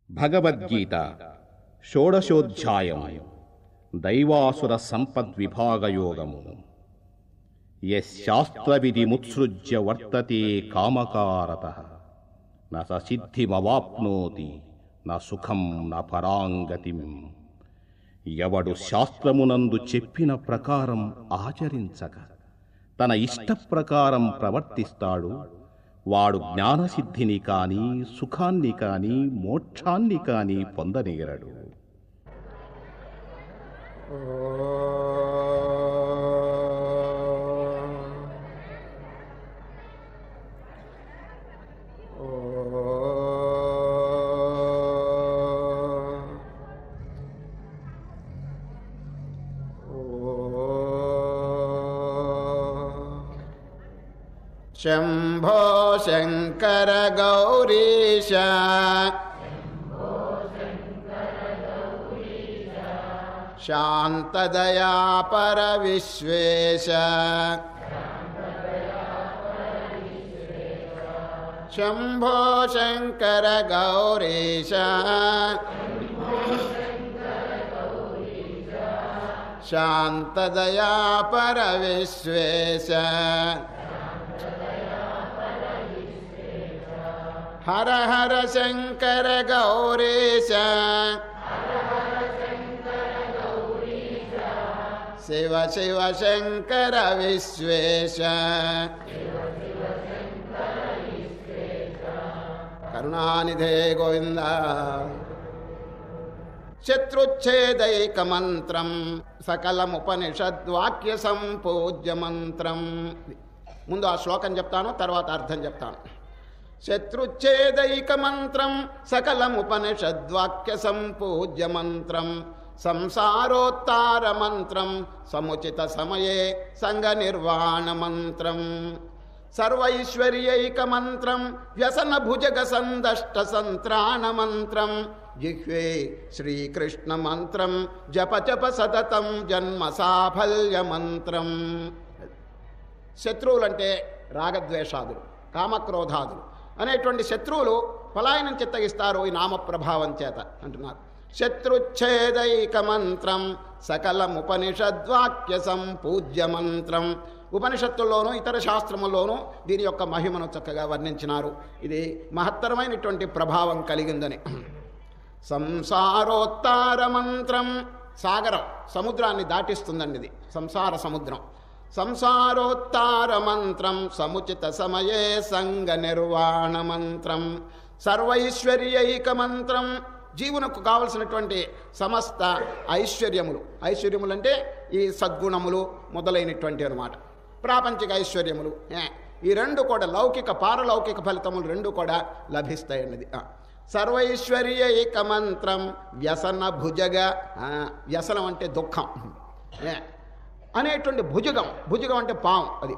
భగవద్గీత షోడశోధ్యాయం దైవాసుర సంపద్విభాగయోగము యశాస్త్రవిధిముత్సృజ్య వర్తతే కామకారత న స సిద్ధిమవాప్నోతి న సుఖం న పరాంగతిం ఎవడు శాస్త్రమునందు చెప్పిన ప్రకారం ఆచరించక తన ఇష్ట ప్రకారం ప్రవర్తిస్తాడు వాడు జ్ఞానసిద్ధిని కాని సుఖాన్ని కాని మోక్షాన్ని కాని పొందనేరడు शम्भो शङ्कर गौरीश शान्तदया परविश्वेश शम्भो शङ्कर गौरीश शान्तदया परविश्वेश हर हर शङ्कर गौरीश शिव शिव शङ्कर विश्वेश करुणानिधे गोविन्द శత్రుచ్ఛేదైకమంత్రం సకలముపనిషద్వాక్య సంపూజ్య మంత్రం ముందు ఆ శ్లోకం చెప్తాను తర్వాత అర్థం చెప్తాను శత్రుచ్ఛేదైక మంత్రం సకలముపనిషద్వాక్య సంపూజ్య మంత్రం సంసారోత్తార మంత్రం సముచిత సమయే సంగ నిర్వాణ మంత్రం సర్వైశ్వర్యైక మంత్రం వ్యసన భుజగ సందష్ట సంత్రాణ మంత్రం జిహ్వే శ్రీకృష్ణ మంత్రం జప జప సతతం జన్మ సాఫల్య మంత్రం శత్రువులంటే రాగద్వేషాదులు కామక్రోధాదులు అనేటువంటి శత్రువులు పలాయనం చిత్తగిస్తారు ఈ నామ ప్రభావం చేత అంటున్నారు శత్రుచ్ఛేదైక మంత్రం సకలముపనిషద్వాక్య సంపూజ్య మంత్రం ఉపనిషత్తుల్లోనూ ఇతర శాస్త్రముల్లోనూ దీని యొక్క మహిమను చక్కగా వర్ణించినారు ఇది మహత్తరమైనటువంటి ప్రభావం కలిగిందని సంసారోత్తార మంత్రం సాగరం సముద్రాన్ని దాటిస్తుందండి ఇది సంసార సముద్రం సంసారోత్తార మంత్రం సముచిత సమయే సంగ నిర్వాణ మంత్రం సర్వైశ్వర్యైక మంత్రం జీవునకు కావలసినటువంటి సమస్త ఐశ్వర్యములు ఐశ్వర్యములు అంటే ఈ సద్గుణములు మొదలైనటువంటి అనమాట ప్రాపంచిక ఐశ్వర్యములు ఏ, ఈ రెండు కూడా లౌకిక పారలౌకిక ఫలితములు రెండు కూడా లభిస్తాయి అన్నది ఆ. సర్వైశ్వర్యైక మంత్రం వ్యసన భుజగ ఆ, వ్యసనం అంటే దుఃఖం ఏ, అనేటువంటి భుజగం భుజగం అంటే పాము అది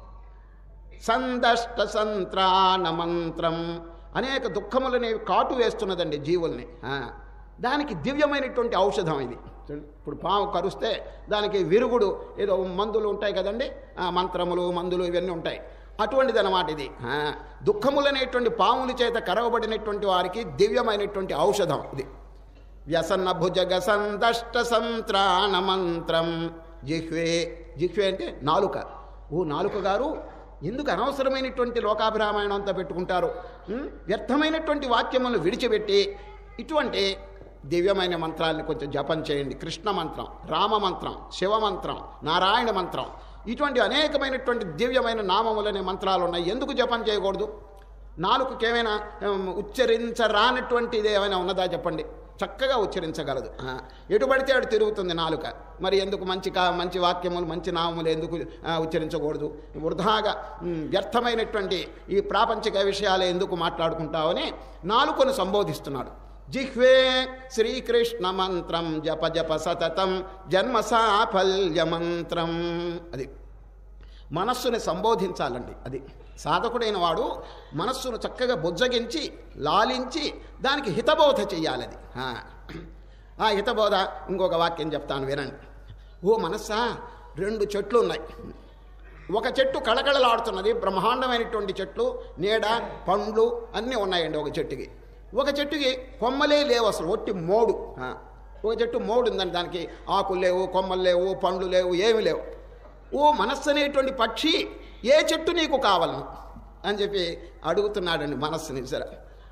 సందష్ట సంత్రాణ మంత్రం అనేక దుఃఖములని కాటు వేస్తున్నదండి జీవుల్ని ఆ, దానికి దివ్యమైనటువంటి ఔషధం ఇది చూడండి, ఇప్పుడు పాము కరుస్తే దానికి విరుగుడు ఏదో మందులు ఉంటాయి కదండి ఆ, మంత్రములు మందులు ఇవన్నీ ఉంటాయి అటువంటిది అనమాట ఇది ఆ, దుఃఖములనేటువంటి పాముల చేత కరవబడినటువంటి వారికి దివ్యమైనటువంటి ఔషధం ఇది వ్యసన్న భుజగ సందష్ట సంత్రాణ మంత్రం జిహ్వే జిహ్వే అంటే నాలుక ఓ నాలుక గారు ఎందుకు అనవసరమైనటువంటి లోకాభిరామాయణం అంతా పెట్టుకుంటారు ఉం? వ్యర్థమైనటువంటి వాక్యములను విడిచిపెట్టి ఇటువంటి దివ్యమైన మంత్రాన్ని కొంచెం జపం చేయండి కృష్ణ మంత్రం రామ మంత్రం శివ మంత్రం నారాయణ మంత్రం ఇటువంటి అనేకమైనటువంటి దివ్యమైన నామములనే మంత్రాలు ఉన్నాయి ఎందుకు జపం చేయకూడదు నాలుగుకి ఏమైనా ఉమ్, ఉచ్చరించరానటువంటిది ఏమైనా ఉన్నదా చెప్పండి చక్కగా ఉచ్చరించగలదు ఆ, ఎటు పడితే అటు తిరుగుతుంది నాలుక మరి ఎందుకు మంచి కా మంచి వాక్యములు మంచి నామములు ఎందుకు ఆ, ఉచ్చరించకూడదు వృధాగా ఉమ్, వ్యర్థమైనటువంటి ఈ ప్రాపంచిక విషయాలు ఎందుకు మాట్లాడుకుంటావని నాలుకను సంబోధిస్తున్నాడు జిహ్వే శ్రీకృష్ణ మంత్రం జప జప సతతం జన్మ సాఫల్య మంత్రం అది మనస్సుని సంబోధించాలండి అది సాధకుడైన వాడు మనస్సును చక్కగా బుజ్జగించి లాలించి దానికి హితబోధ చెయ్యాలి అది ఆ. ఆ హితబోధ ఇంకొక వాక్యం చెప్తాను వినండి ఓ మనస్సా రెండు చెట్లు ఉన్నాయి ఒక చెట్టు కళకళలాడుతున్నది బ్రహ్మాండమైనటువంటి చెట్లు నీడ పండ్లు అన్నీ ఉన్నాయండి ఒక చెట్టుకి ఒక చెట్టుకి కొమ్మలే లేవు అసలు ఒట్టి మోడు ఆ, ఒక చెట్టు మోడు ఉందండి దానికి ఆకులు లేవు కొమ్మలు లేవు పండ్లు లేవు ఏమి లేవు ఓ మనస్సు అనేటువంటి పక్షి ఏ చెట్టు నీకు కావాలను అని చెప్పి అడుగుతున్నాడండి మనస్సుని సరే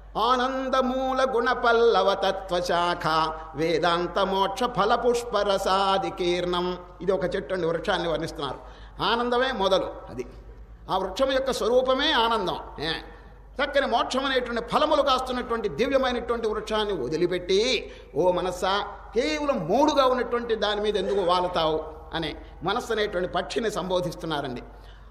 ఆనందమూల గుణ పల్లవ తత్వ శాఖ వేదాంత మోక్ష ఫల పుష్పరసాది కీర్ణం ఇది ఒక చెట్టు అండి వృక్షాన్ని వర్ణిస్తున్నారు ఆనందమే మొదలు అది ఆ వృక్షం యొక్క స్వరూపమే ఆనందం ఏ. చక్కని మోక్షం అనేటువంటి ఫలములు కాస్తున్నటువంటి దివ్యమైనటువంటి వృక్షాన్ని వదిలిపెట్టి ఓ మనస్సా కేవలం మూడుగా ఉన్నటువంటి దాని మీద ఎందుకు వాలతావు అనే మనస్సు అనేటువంటి పక్షిని సంబోధిస్తున్నారండి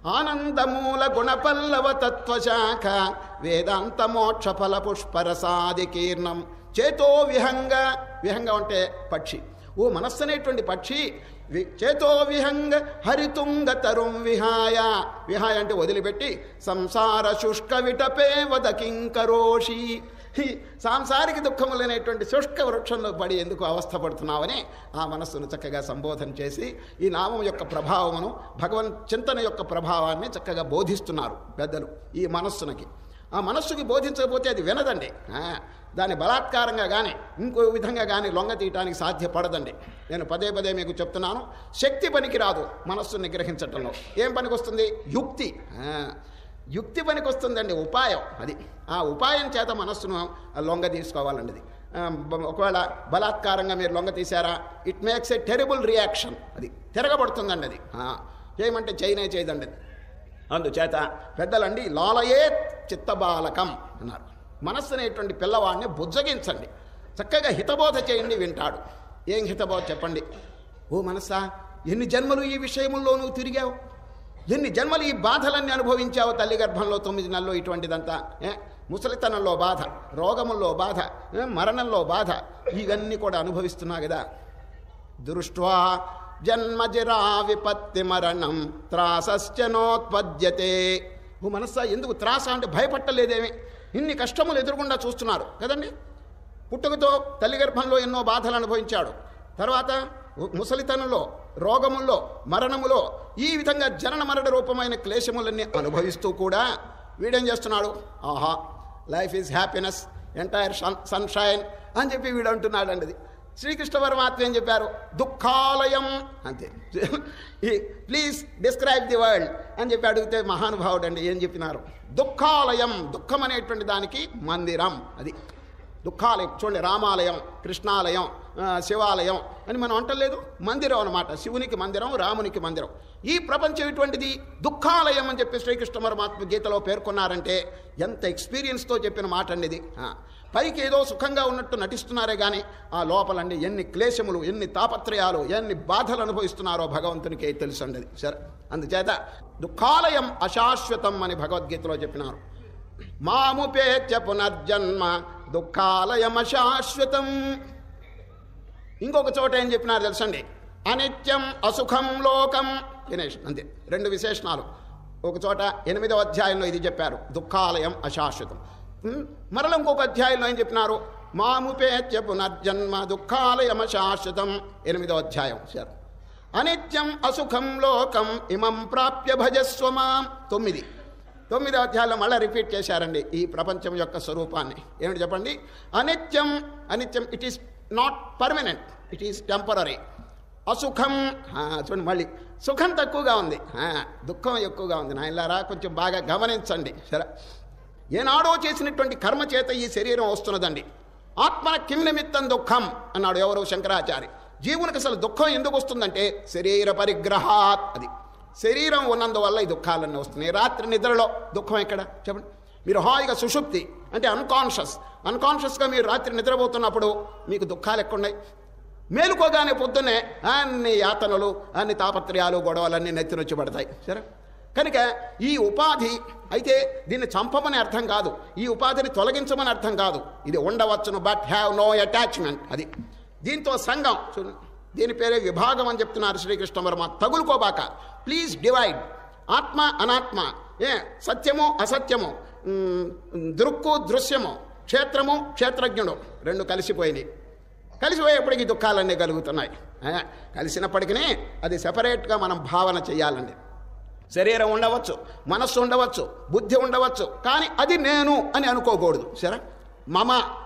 ఆనందమూల గుణపల్లవ తత్వశాఖ వేదాంత మోక్ష ఫల పుష్పరసాది కీర్ణం చేతో విహంగ విహంగ అంటే పక్షి ఓ మనస్సు అనేటువంటి పక్షి వి- చేతో విహంగ హరితుంగ తరుం విహాయ విహాయ అంటే వదిలిపెట్టి సంసార శుష్క విటపే వద కింకరోషి ఈ సాంసారిక దుఃఖములనేటువంటి శుష్క వృక్షంలో పడి ఎందుకు అవస్థపడుతున్నావని ఆ మనస్సును చక్కగా సంబోధన చేసి ఈ నామం యొక్క ప్రభావమును భగవన్ చింతన యొక్క ప్రభావాన్ని చక్కగా బోధిస్తున్నారు పెద్దలు ఈ మనస్సునకి ఆ మనస్సుకి బోధించకపోతే అది వినదండి ఆ, దాని బలాత్కారంగా కానీ ఇంకో విధంగా కానీ లొంగ తీయటానికి సాధ్యపడదండి నేను పదే పదే మీకు చెప్తున్నాను శక్తి పనికి రాదు మనస్సుని నిగ్రహించటంలో ఏం పనికి వస్తుంది యుక్తి ఆ, యుక్తి పనికి వస్తుందండి ఉపాయం అది ఆ ఉపాయం చేత మనస్సును లొంగ తీసుకోవాలండి అది ఆ, బ- ఒకవేళ బలాత్కారంగా మీరు లొంగ తీశారా it makes a terrible reaction అది తిరగబడుతుందండి అది ఆ, చేయమంటే చేయనే చేయదండి అది అందుచేత పెద్దలండి లాలయే చిత్తబాలకం అన్నారు మనస్సు అనేటువంటి పిల్లవాడిని బుజ్జగించండి చక్కగా హితబోధ చేయండి వింటాడు ఏం హితబోధ చెప్పండి ఓ మనస్సా ఎన్ని జన్మలు ఈ విషయముల్లో నువ్వు తిరిగావు ఎన్ని జన్మలు ఈ బాధలన్నీ అనుభవించావు తల్లి గర్భంలో తొమ్మిది నెలలు ఇటువంటిదంతా ఏ? ముసలితనంలో బాధ రోగముల్లో బాధ ఏ? మరణంలో బాధ ఇవన్నీ కూడా అనుభవిస్తున్నా కదా దృష్ట్వా జన్మజరా విపత్తి మరణం త్రాసశ్చనోత్పద్యతే ఓ మనస్సా ఎందుకు త్రాస అంటే భయపట్టలేదేమి ఇన్ని కష్టములు ఎదురుకుండా చూస్తున్నారు కదండి పుట్టుకతో తల్లి గర్భంలో ఎన్నో బాధలు అనుభవించాడు తర్వాత ముసలితనంలో రోగముల్లో మరణములో ఈ విధంగా జనన మరణ రూపమైన క్లేశములన్నీ అనుభవిస్తూ కూడా వీడేం చేస్తున్నాడు ఆహా life is happiness entire sun sunshine అని చెప్పి వీడు అంటున్నాడు అది శ్రీకృష్ణ పరమాత్మ ఏం చెప్పారు దుఃఖాలయం అంతే ఈ ప్లీజ్ డిస్క్రైబ్ ది వరల్డ్ అని చెప్పి అడిగితే మహానుభావుడు అండి ఏం చెప్పినారు దుఃఖాలయం దుఃఖం అనేటువంటి దానికి మందిరం అది దుఃఖాలయం చూడండి రామాలయం కృష్ణాలయం ఆ, శివాలయం అని మనం అంటలేదు మందిరం అనమాట శివునికి మందిరం రామునికి మందిరం ఈ ప్రపంచం ఇటువంటిది దుఃఖాలయం అని చెప్పి శ్రీకృష్ణ పరమాత్మ గీతలో పేర్కొన్నారంటే ఎంత ఎక్స్పీరియన్స్తో చెప్పిన మాట అండి ఇది ఆ, పైకి ఏదో సుఖంగా ఉన్నట్టు నటిస్తున్నారే కానీ ఆ లోపలండి ఎన్ని క్లేశములు ఎన్ని తాపత్రయాలు ఎన్ని బాధలు అనుభవిస్తున్నారో భగవంతునికి తెలుసు అండి అది సరే అందుచేత దుఃఖాలయం అశాశ్వతం అని భగవద్గీతలో చెప్పినారు మాముపేత్య పునర్జన్మ దుఃఖాలయమశాశ్వతం ఇంకొక చోట ఏం చెప్పినారు తెలుసండి అనిత్యం అసుఖం లోకం దినేష్ అంతే రెండు విశేషణాలు ఒక చోట ఎనిమిదవ అధ్యాయంలో ఇది చెప్పారు దుఃఖాలయం అశాశ్వతం ఉమ్, మరల ఇంకొక అధ్యాయంలో ఏం చెప్పినారు మాముపేత్య పునర్జన్మ దుఃఖాలయం అశాశ్వతం ఎనిమిదవ అధ్యాయం సరే అనిత్యం అసుఖం లోకం ఇమం ప్రాప్య భజస్వమాం తొమ్మిది తొమ్మిదో అధ్యాయంలో మళ్ళీ రిపీట్ చేశారండి ఈ ప్రపంచం యొక్క స్వరూపాన్ని ఏమిటి చెప్పండి అనిత్యం అనిత్యం it is not permanent it is temporary అసుఖం ఆ, చూడండి మళ్ళీ సుఖం తక్కువగా ఉంది ఆ, దుఃఖం ఎక్కువగా ఉంది నాయనలారా కొంచెం బాగా గమనించండి సరే ఏనాడో చేసినటువంటి కర్మ చేత ఈ శరీరం వస్తున్నదండి ఆత్మన కిం నిమిత్తం దుఃఖం అన్నాడు ఎవరు శంకరాచారి జీవునికి అసలు దుఃఖం ఎందుకు వస్తుందంటే శరీర పరిగ్రహాత్ అది శరీరం ఉన్నందువల్ల ఈ దుఃఖాలన్నీ వస్తున్నాయి రాత్రి నిద్రలో దుఃఖం ఎక్కడ చెప్పండి మీరు హాయిగా సుషుప్తి అంటే అన్కాన్షియస్ అన్కాన్షియస్గా మీరు రాత్రి నిద్రపోతున్నప్పుడు మీకు దుఃఖాలు ఎక్కున్నాయి మేలుకోగానే పొద్దున్నే అన్ని యాతనలు అన్ని తాపత్రయాలు గొడవలన్నీ నెత్తినొచ్చి పడతాయి సరే కనుక ఈ ఉపాధి అయితే దీన్ని చంపమని అర్థం కాదు ఈ ఉపాధిని తొలగించమని అర్థం కాదు ఇది ఉండవచ్చును బట్ హ్యావ్ నో అటాచ్మెంట్ అది దీంతో సంఘం చూడండి దీని పేరే విభాగం అని చెప్తున్నారు శ్రీకృష్ణ వర్మ తగులుకోబాక ప్లీజ్ డివైడ్ ఆత్మ అనాత్మ ఏ సత్యము అసత్యము ఉమ్, దృక్కు దృశ్యము క్షేత్రము క్షేత్రజ్ఞుడు రెండు కలిసిపోయినాయి కలిసిపోయేప్పటికీ దుఃఖాలన్నీ కలుగుతున్నాయి ఆ, కలిసినప్పటికీ అది సెపరేట్గా మనం భావన చేయాలండి శరీరం ఉండవచ్చు మనస్సు ఉండవచ్చు బుద్ధి ఉండవచ్చు కానీ అది నేను అని అనుకోకూడదు సరే మమ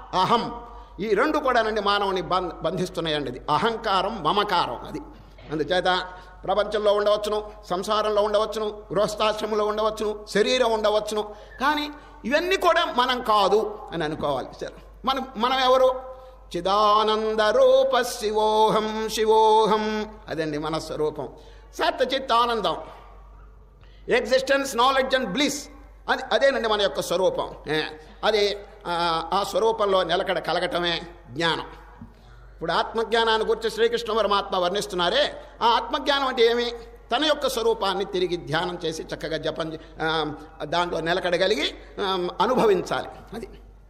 అహం ఈ రెండు కూడానండి మానవుని బంధ బంధిస్తున్నాయండి అది అహంకారం మమకారం అది అందుచేత ప్రపంచంలో ఉండవచ్చును సంసారంలో ఉండవచ్చును గృహస్థాశ్రమంలో ఉండవచ్చును శరీరం ఉండవచ్చును కానీ ఇవన్నీ కూడా మనం కాదు అని అనుకోవాలి సరే మనం మనం ఎవరు చిదానంద రూప శివోహం శివోహం అదండి మన స్వరూపం సత్ చిత్ ఆనందం ఎగ్జిస్టెన్స్ నాలెడ్జ్ అండ్ బ్లిస్ అది అదేనండి మన యొక్క స్వరూపం ఏ, అది ఆ, ఆ స్వరూపంలో నిలకడ కలగటమే జ్ఞానం ఇప్పుడు ఆత్మజ్ఞానాన్ని గురించి శ్రీకృష్ణ పరమాత్మ వర్ణిస్తున్నారే ఆ ఆత్మజ్ఞానం అంటే ఏమి తన యొక్క స్వరూపాన్ని తిరిగి ధ్యానం చేసి చక్కగా జపం చే- ఆ, దాంట్లో నిలకడగలిగి ఆ, అనుభవించాలి అది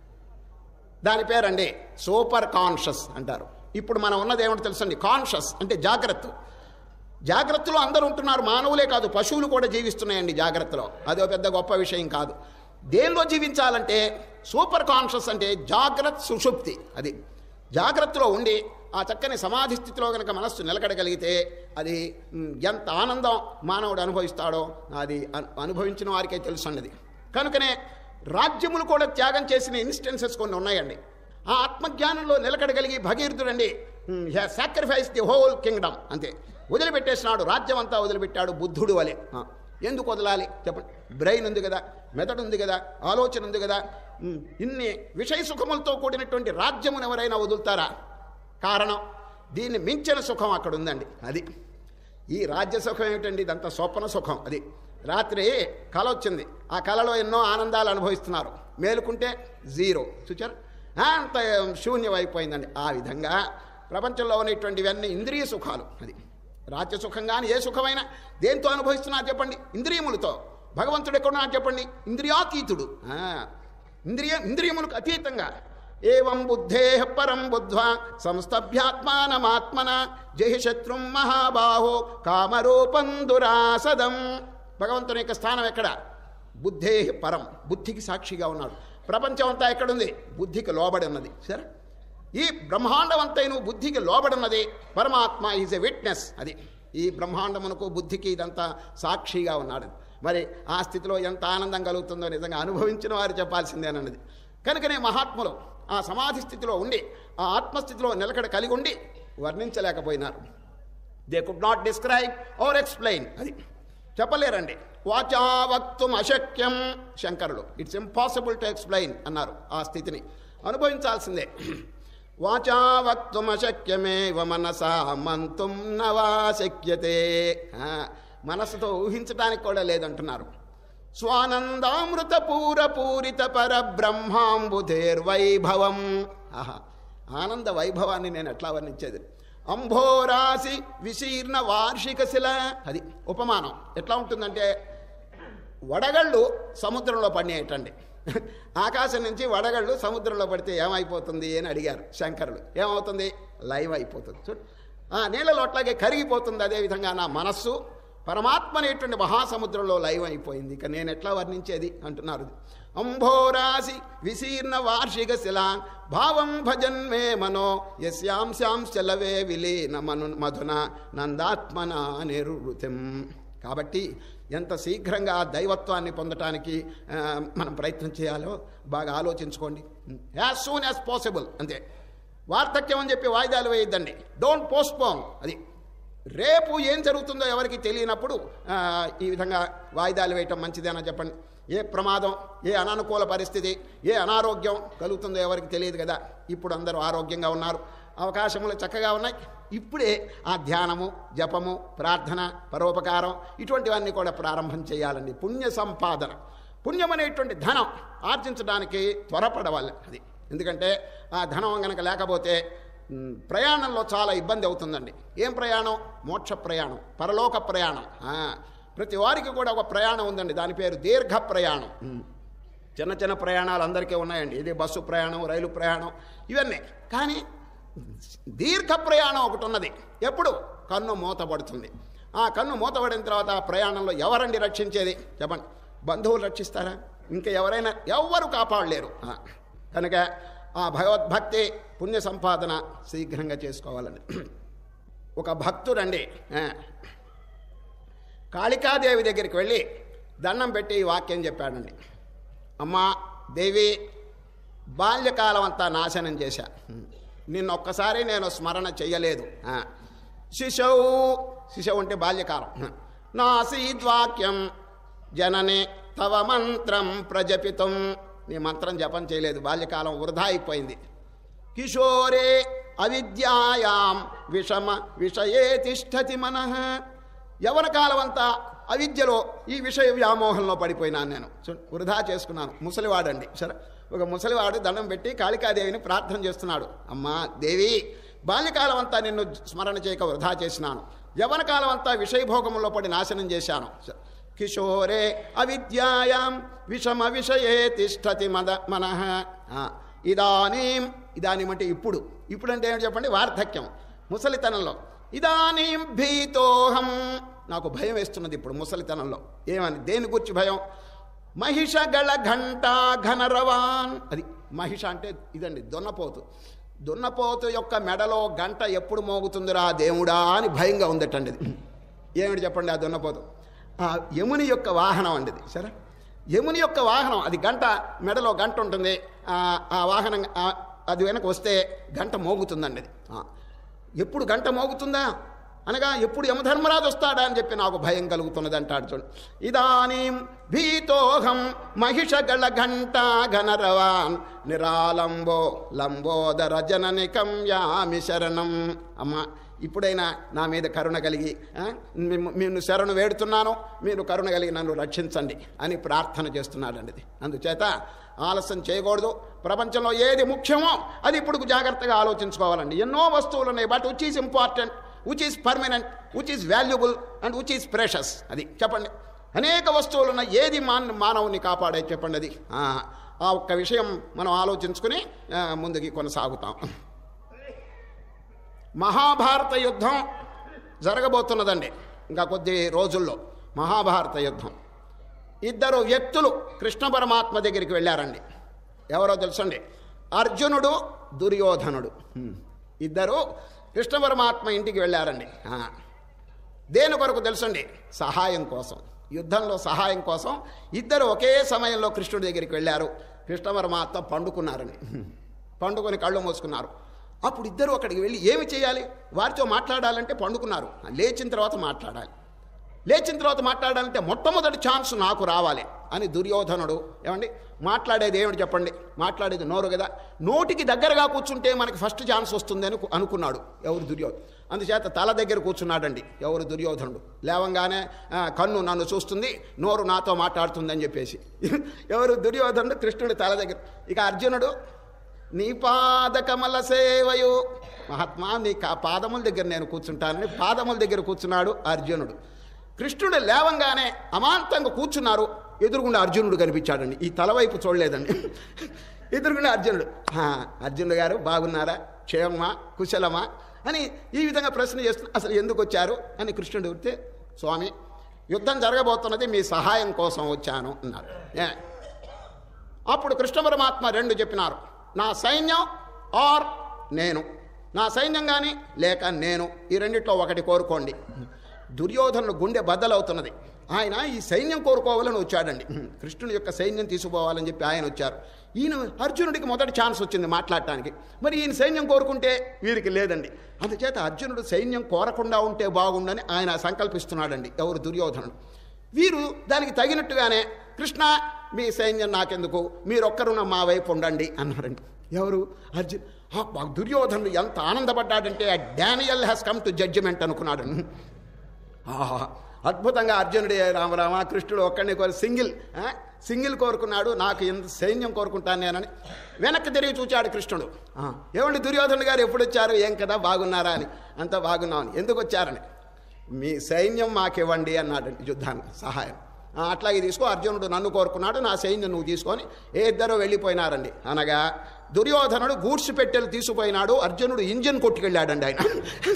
దాని పేరండి సూపర్ కాన్షియస్ అంటారు ఇప్పుడు మనం ఉన్నది ఏమిటో తెలుసండి కాన్షియస్ అంటే జాగ్రత్త జాగ్రత్తలో అందరూ ఉంటున్నారు మానవులే కాదు పశువులు కూడా జీవిస్తున్నాయండి జాగ్రత్తలో అదో పెద్ద గొప్ప విషయం కాదు దేనిలో జీవించాలంటే సూపర్ కాన్షియస్ అంటే జాగ్రత్త సుషుప్తి అది జాగ్రత్తలో ఉండి ఆ చక్కని సమాధి స్థితిలో కనుక మనస్సు నిలకడగలిగితే అది మ్, ఎంత ఆనందం మానవుడు అనుభవిస్తాడో అది అను- అనుభవించిన వారికే తెలుసు అన్నది కనుకనే రాజ్యములు కూడా త్యాగం చేసిన ఇన్స్టెన్సెస్ కొన్ని ఉన్నాయండి ఆ ఆత్మజ్ఞానంలో నిలకడగలిగి భగీరథుడండి సాక్రిఫైస్ ది హోల్ కింగ్డమ్ అంతే వదిలిపెట్టేసినాడు రాజ్యం అంతా వదిలిపెట్టాడు బుద్ధుడు వలె ఆ, ఎందుకు వదలాలి చెప్పండి బ్రెయిన్ ఉంది కదా మెదడు ఉంది కదా ఆలోచన ఉంది కదా ఉమ్, ఇన్ని విషయ సుఖములతో కూడినటువంటి రాజ్యమును ఎవరైనా వదులుతారా కారణం దీన్ని మించిన సుఖం అక్కడ ఉందండి అది ఈ రాజ్య సుఖం ఏమిటండి ఇదంతా స్వప్న సుఖం అది రాత్రి కళ వచ్చింది ఆ కళలో ఎన్నో ఆనందాలు అనుభవిస్తున్నారు మేలుకుంటే జీరో చూచారు అంత శూన్యం అయిపోయిందండి ఆ విధంగా ప్రపంచంలో ఉన్నటువంటివన్నీ ఇంద్రియ సుఖాలు అది రాజ్య సుఖం కానీ ఏ సుఖమైనా దేంతో అనుభవిస్తున్నారు చెప్పండి ఇంద్రియములతో భగవంతుడు ఎక్కడున్నా చెప్పండి ఇంద్రియాతీతుడు ఆ, ఇంద్రియ ఇంద్రియములకు అతీతంగా ఏం బుద్ధే పరం బుద్ధ్వా సంస్థభ్యాత్మానమాత్మన జహి శత్రుం మహాబాహో కామరూపం దురాసదం భగవంతుని యొక్క స్థానం ఎక్కడ బుద్ధే పరం బుద్ధికి సాక్షిగా ఉన్నాడు ప్రపంచం అంతా ఎక్కడుంది బుద్ధికి లోబడి ఉన్నది సరే ఈ బ్రహ్మాండం అంతైను బుద్ధికి లోబడినది పరమాత్మ ఈజ్ ఎ విట్నెస్ అది ఈ బ్రహ్మాండమునకు బుద్ధికి ఇదంతా సాక్షిగా ఉన్నాడు మరి ఆ స్థితిలో ఎంత ఆనందం కలుగుతుందో నిజంగా అనుభవించిన వారు చెప్పాల్సిందేనన్నది కనుకనే మహాత్ములు ఆ సమాధి స్థితిలో ఉండి ఆ ఆత్మస్థితిలో నిలకడ కలిగి ఉండి వర్ణించలేకపోయినారు they could not describe or explain అది చెప్పలేరండి వాచా వక్తుం అశక్యం శంకరులు ఇట్స్ ఇంపాసిబుల్ టు ఎక్స్ప్లెయిన్ అన్నారు ఆ స్థితిని అనుభవించాల్సిందే వాచా వక్తుం అశక్యమేవ మనసా మంతుం నవా శక్యతే ఆ, మనసుతో ఊహించడానికి కూడా లేదంటున్నారు స్వానందామృత పూర పూరిత పర బ్రహ్మాంబుధేర్వైభవం ఆహా ఆనంద వైభవాన్ని నేను ఎట్లా వర్ణించేది అంభోరాశి విశీర్ణ వార్షిక శిల అది ఉపమానం ఎట్లా ఉంటుందంటే వడగళ్ళు సముద్రంలో పడినాయటండి ఆకాశం నుంచి వడగళ్ళు సముద్రంలో పడితే ఏమైపోతుంది అని అడిగారు శంకరులు ఏమవుతుంది లైవ్ అయిపోతుంది చూడు ఆ నీళ్ళలో అట్లాగే కరిగిపోతుంది అదేవిధంగా నా మనస్సు పరమాత్మ అనేటువంటి మహాసముద్రంలో లైవ్ అయిపోయింది ఇక నేను ఎట్లా వర్ణించేది అంటున్నారు అంభోరాశి విశీర్ణ వార్షిక శిలా భావం భజన్మే మనో యస్యాం శ్యాం చలవే విలీన మను మధున నందాత్మన నిరువృతిం కాబట్టి ఎంత శీఘ్రంగా ఆ దైవత్వాన్ని పొందటానికి ఆ, మనం ప్రయత్నం చేయాలో బాగా ఆలోచించుకోండి యాజ్ సూన్ యాజ్ పాసిబుల్ అంతే వార్ధక్యం అని చెప్పి వాయిదాలు వేయద్దండి డోంట్ పోస్ట్పోన్ అది రేపు ఏం జరుగుతుందో ఎవరికి తెలియనప్పుడు ఆ, ఈ విధంగా వాయిదాలు వేయటం మంచిదేనా చెప్పండి ఏ ప్రమాదం ఏ అనానుకూల పరిస్థితి ఏ అనారోగ్యం కలుగుతుందో ఎవరికి తెలియదు కదా ఇప్పుడు అందరూ ఆరోగ్యంగా ఉన్నారు అవకాశములు చక్కగా ఉన్నాయి ఇప్పుడే ఆ ధ్యానము జపము ప్రార్థన పరోపకారం ఇటువంటివన్నీ కూడా ప్రారంభం చేయాలండి పుణ్య సంపాదన పుణ్యం అనేటువంటి ధనం ఆర్జించడానికి త్వరపడవాలి అది ఎందుకంటే ఆ ధనం గనక లేకపోతే మ్, ప్రయాణంలో చాలా ఇబ్బంది అవుతుందండి ఏం ప్రయాణం మోక్ష ప్రయాణం పరలోక ప్రయాణం ఆ, ప్రతి వారికి కూడా ఒక ప్రయాణం ఉందండి దాని పేరు దీర్ఘ ప్రయాణం మ్. చిన్న చిన్న ప్రయాణాలు అందరికీ ఉన్నాయండి ఇది బస్సు ప్రయాణం రైలు ప్రయాణం ఇవన్నీ కానీ దీర్ఘ ప్రయాణం ఒకటి ఉన్నది ఎప్పుడు కన్ను మూతపడుతుంది ఆ కన్ను మూతపడిన తర్వాత ఆ ప్రయాణంలో ఎవరండి రక్షించేది చెప్పండి బంధువులు రక్షిస్తారా ఇంకా ఎవరైనా ఎవ్వరు కాపాడలేరు ఆ, కనుక ఆ భగవద్భక్తి పుణ్య సంపాదన శీఘ్రంగా చేసుకోవాలండి ఒక భక్తుడండి ఆ, కాళికాదేవి దగ్గరికి వెళ్ళి దండం పెట్టి ఈ వాక్యం చెప్పాడండి అమ్మా దేవి బాల్యకాలం అంతా నాశనం చేశా నిన్నొక్కసారి నేను స్మరణ చెయ్యలేదు ఆ. శిశవు శిశవు అంటే బాల్యకాలం నాసీద్వాక్యం జననే తవ మంత్రం ప్రజపితం నీ మంత్రం జపం చేయలేదు బాల్యకాలం వృధా అయిపోయింది కిశోరే అవిద్యాయాం విషమ విషయే తిష్టతి మనః యవన కాలం అంతా అవిద్యలో ఈ విషయ వ్యామోహంలో పడిపోయినాను నేను చూ- వృధా చేసుకున్నాను ముసలివాడండి సరే ఒక ముసలివాడు దండం పెట్టి కాళికాదేవిని ప్రార్థన చేస్తున్నాడు అమ్మా దేవి బాల్యకాలం అంతా నిన్ను స్మరణ చేయక వృధా చేసినాను యవన కాలం అంతా విషయభోగంలో పడి నాశనం చేశాను సరే. కిశోరే అవిద్యాయాం విషమ విషయే తిష్టతి మద మనః ఆ, ఇదానీం ఇదానీం అంటే ఇప్పుడు ఇప్పుడు అంటే ఏమిటి చెప్పండి వార్ధక్యం ముసలితనంలో ఇదానీం భీతోహం నాకు భయం వేస్తున్నది ఇప్పుడు ముసలితనంలో ఏమని దేని గురించి భయం మహిష గళ ఘంటా ఘనరవాన్ అది మహిష అంటే ఇదండి దొన్నపోతు దున్నపోతు యొక్క మెడలో గంట ఎప్పుడు మోగుతుందిరా దేవుడా అని భయంగా ఉందటండి ఇది ఏమిటి చెప్పండి ఆ దున్నపోతు ఆ యముని యొక్క వాహనం అండి ఇది సరే యముని యొక్క వాహనం అది గంట మెడలో గంట ఉంటుంది ఆ ఆ వాహనం ఆ, అది వెనక వస్తే గంట మోగుతుందండి అది ఆ. ఎప్పుడు గంట మోగుతుందా అనగా ఎప్పుడు యమధర్మరాజు వస్తాడా అని చెప్పి నాకు భయం కలుగుతున్నది అంటాడు చూడు ఇదానీం భీతోహం మహిషగళ ఘంటా ఘనరవాన్ నిరాలంబో లంబోదర జననికం యామి శరణం అమ్మ ఇప్పుడైనా నా మీద కరుణ కలిగి ఆ, మిమ్ము- నిన్ను శరణు వేడుతున్నాను మీరు కరుణ కలిగి నన్ను రక్షించండి అని ప్రార్థన చేస్తున్నాడండి ఇది అందుచేత ఆలస్యం చేయకూడదు ప్రపంచంలో ఏది ముఖ్యమో అది ఇప్పుడు జాగ్రత్తగా ఆలోచించుకోవాలండి ఎన్నో వస్తువులు ఉన్నాయి but which is important which is permanent which is valuable and which is precious అది చెప్పండి అనేక వస్తువులు ఉన్నాయి ఏది మాన్ మానవుని కాపాడే చెప్పండి అది ఆ, ఆ ఒక్క విషయం మనం ఆలోచించుకుని ఆ, ముందుకి కొనసాగుతాం మహాభారత యుద్ధం జరగబోతున్నదండి ఇంకా కొద్ది రోజుల్లో మహాభారత యుద్ధం ఇద్దరు వ్యక్తులు కృష్ణ పరమాత్మ దగ్గరికి వెళ్ళారండి ఎవరో తెలుసండి అర్జునుడు దుర్యోధనుడు హ్మ్. ఇద్దరు కృష్ణ పరమాత్మ ఇంటికి వెళ్ళారండి ఆ. దేని కొరకు తెలుసండి సహాయం కోసం యుద్ధంలో సహాయం కోసం ఇద్దరు ఒకే సమయంలో కృష్ణుడి దగ్గరికి వెళ్ళారు కృష్ణ పరమాత్మ పండుకున్నారండి పండుకొని కళ్ళు మూసుకున్నారు అప్పుడు ఇద్దరు అక్కడికి వెళ్ళి ఏమి చేయాలి వారితో మాట్లాడాలంటే పండుకున్నారు లేచిన తర్వాత మాట్లాడాలి లేచిన తర్వాత మాట్లాడాలంటే మొట్టమొదటి ఛాన్స్ నాకు రావాలి అని దుర్యోధనుడు ఏమండి మాట్లాడేది ఏమిటి చెప్పండి మాట్లాడేది నోరు కదా నోటికి దగ్గరగా కూర్చుంటే మనకి ఫస్ట్ ఛాన్స్ వస్తుంది అని అనుకున్నాడు ఎవరు దుర్యోధను అందుచేత తల దగ్గర కూర్చున్నాడండి ఎవరు దుర్యోధనుడు లేవంగానే "ఆ, కన్ను నన్ను చూస్తుంది నోరు నాతో మాట్లాడుతుంది అని చెప్పేసి ఎవరు దుర్యోధనుడు కృష్ణుడి తల దగ్గర ఇక అర్జునుడు నీ పాద కమల సేవయు మహాత్మా నీ కా- పాదముల దగ్గర నేను కూర్చుంటానని పాదముల దగ్గర కూర్చున్నాడు అర్జునుడు కృష్ణుడు లేవంగానే అమాంతంగా కూర్చున్నారు ఎదురుగుండా అర్జునుడు కనిపించాడండి ఈ తలవైపు చూడలేదండి ఎదురుగుండా అర్జునుడు "ఆ, అర్జునుడు గారు బాగున్నారా క్షేమమా కుశలమా అని ఈ విధంగా ప్రశ్న చేస్తున్నా అసలు ఎందుకు వచ్చారు అని కృష్ణుడు అడిగితే స్వామి యుద్ధం జరగబోతున్నది మీ సహాయం కోసం వచ్చాను అన్నారు ఏ అప్పుడు కృష్ణ పరమాత్మ రెండు చెప్పినారు నా సైన్యం ఆర్ నేను నా సైన్యం కానీ లేక నేను ఈ రెండిట్లో ఒకటి కోరుకోండి దుర్యోధనుడు గుండె బద్దలవుతున్నది ఆయన ఈ సైన్యం కోరుకోవాలని వచ్చాడండి కృష్ణుని యొక్క సైన్యం తీసుకుపోవాలని చెప్పి ఆయన వచ్చారు ఈయన అర్జునుడికి మొదటి ఛాన్స్ వచ్చింది మాట్లాడటానికి మరి ఈయన సైన్యం కోరుకుంటే వీరికి లేదండి అందుచేత అర్జునుడు సైన్యం కోరకుండా ఉంటే బాగుండని ఆయన సంకల్పిస్తున్నాడండి ఎవరు దుర్యోధనుడు వీరు దానికి తగినట్టుగానే కృష్ణ మీ సైన్యం నాకెందుకు మీరొక్కరున్న మా వైపు ఉండండి అన్నారండి ఎవరు అర్జున్ ఆ బా- దుర్యోధనుడు ఎంత ఆనందపడ్డాడంటే Daniel has come to judgment అనుకున్నాడు ఆహా అద్భుతంగా అర్జునుడే రామరామ కృష్ణుడు ఒక్కడిని కోరి సింగిల్ ఆ, సింగిల్ కోరుకున్నాడు నాకు ఎంత సైన్యం కోరుకుంటాను నేనని వెనక్కి తిరిగి చూచాడు కృష్ణుడు ఆ, ఏమండి దుర్యోధనుడు గారు ఎప్పుడు వచ్చారు ఏం కదా బాగున్నారా అని అంతా బాగున్నామని ఎందుకు వచ్చారని మీ సైన్యం మాకివ్వండి అన్నాడు యుద్ధానికి సహాయం ఆ, అట్లాగే తీసుకో అర్జునుడు నన్ను కోరుకున్నాడు నా సైన్యం నువ్వు తీసుకొని ఏ ఇద్దరు వెళ్ళిపోయినారండి అనగా దుర్యోధనుడు గూడ్స్ పెట్టెలు తీసుకుపోయినాడు అర్జునుడు ఇంజిన్ కొట్టుకెళ్ళాడండి ఆయన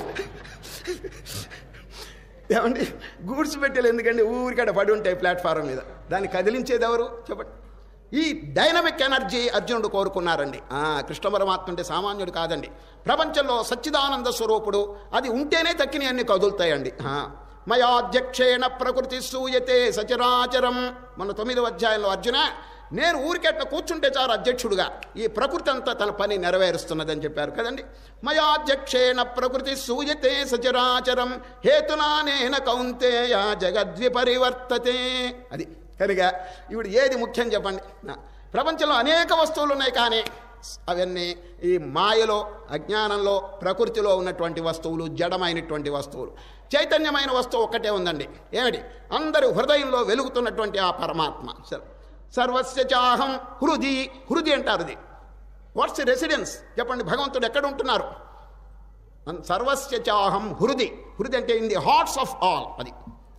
ఏమండి గూడ్స్ పెట్టెలు ఎందుకండి ఊరికడ పడి ఉంటాయి ప్లాట్ఫారం మీద దాన్ని కదిలించేది ఎవరు చెప్పండి ఈ డైనమిక్ ఎనర్జీ అర్జునుడు కోరుకున్నారండి ఆ, కృష్ణ పరమాత్మ అంటే సామాన్యుడు కాదండి ప్రపంచంలో సచ్చిదానంద స్వరూపుడు అది ఉంటేనే తక్కిన అన్ని కదులుతాయండి ఆ, మయాధ్యక్షేణ ప్రకృతి సూయతే సచరాచరం మన తొమ్మిదవ అధ్యాయంలో అర్జున నేను ఊరికెట్లా కూర్చుంటే చాలు అధ్యక్షుడుగా ఈ ప్రకృతి అంతా తన పని నెరవేరుస్తున్నదని చెప్పారు కదండి మయాధ్యక్షేణ ప్రకృతి సూయతే సచరాచరం హేతునానేన కౌంతేయ జగద్విపరివర్తతే అది కనుక ఇప్పుడు ఏది ముఖ్యం చెప్పండి నా, ప్రపంచంలో అనేక వస్తువులు ఉన్నాయి కానీ అవన్నీ ఈ మాయలో అజ్ఞానంలో ప్రకృతిలో ఉన్నటువంటి వస్తువులు జడమైనటువంటి వస్తువులు చైతన్యమైన వస్తువు ఒక్కటే ఉందండి ఏమిటి అందరి హృదయంలో వెలుగుతున్నటువంటి ఆ పరమాత్మ సరే సర్వస్య చాహం హృది హృది అంటారు ఇది వాట్స్ రెసిడెన్స్ చెప్పండి భగవంతుడు ఎక్కడ ఉంటున్నారు అన్- సర్వస్య చాహం హృది హృది అంటే in the hearts of all అది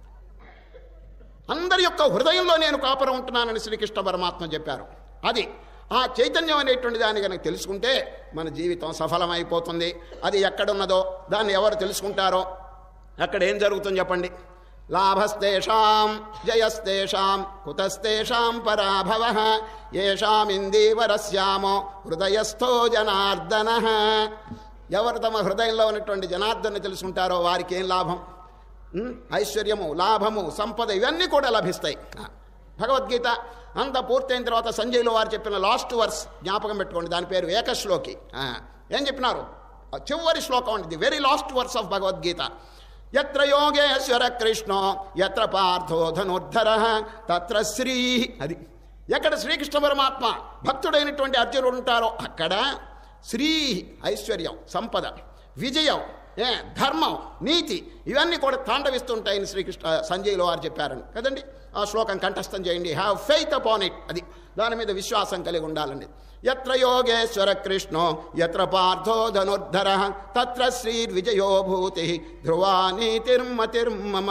అందరి యొక్క హృదయంలో నేను కాపురం ఉంటున్నానని శ్రీకృష్ణ పరమాత్మ చెప్పారు అది ఆ చైతన్యం అనేటువంటి దాన్ని కనుక తెలుసుకుంటే మన జీవితం సఫలమైపోతుంది అది ఎక్కడున్నదో దాన్ని ఎవరు తెలుసుకుంటారో అక్కడ ఏం జరుగుతుంది చెప్పండి లాభస్తేషాం జయస్తేషాం కుతస్తేషాం పరాభవ ఏషామిందీవరస్యామో హృదయస్థో జనార్దన ఎవరు తమ హృదయంలో ఉన్నటువంటి జనార్దన తెలుసుకుంటారో వారికి ఏం లాభం ఉమ్, ఐశ్వర్యము లాభము సంపద ఇవన్నీ కూడా లభిస్తాయి ఆ, భగవద్గీత అంత పూర్తయిన తర్వాత సంజయ్లో వారు చెప్పిన లాస్ట్ వర్స్ జ్ఞాపకం పెట్టుకోండి దాని పేరు ఏకశ్లోకి ఆ, ఏం చెప్పినారు ఆ చివరి శ్లోకం అండి the very last verse of Bhagavad Gita ఎత్ర యోగేశ్వర కృష్ణో ఎత్ర పార్థో ధనుర్ధర తత్ర శ్రీ అది ఎక్కడ శ్రీకృష్ణ పరమాత్మ భక్తుడైనటువంటి అర్జునుడు ఉంటారో అక్కడ శ్రీ ఐశ్వర్యం సంపద విజయం ఏ ధర్మం నీతి ఇవన్నీ కూడా తాండవిస్తుంటాయని శ్రీకృష్ణ సంజయ్లో వారు చెప్పారని కదండి ఆ శ్లోకం కంఠస్థం చేయండి హ్యావ్ ఫెయిత్ అపాన్ ఇట్ అది దాని మీద విశ్వాసం కలిగి ఉండాలండి ఎత్ర యోగేశ్వర కృష్ణో ఎత్ర పార్థో ధనుర్ధర తత్ర శ్రీ విజయో భూతి ధ్రువా నీతిర్మతిర్మమ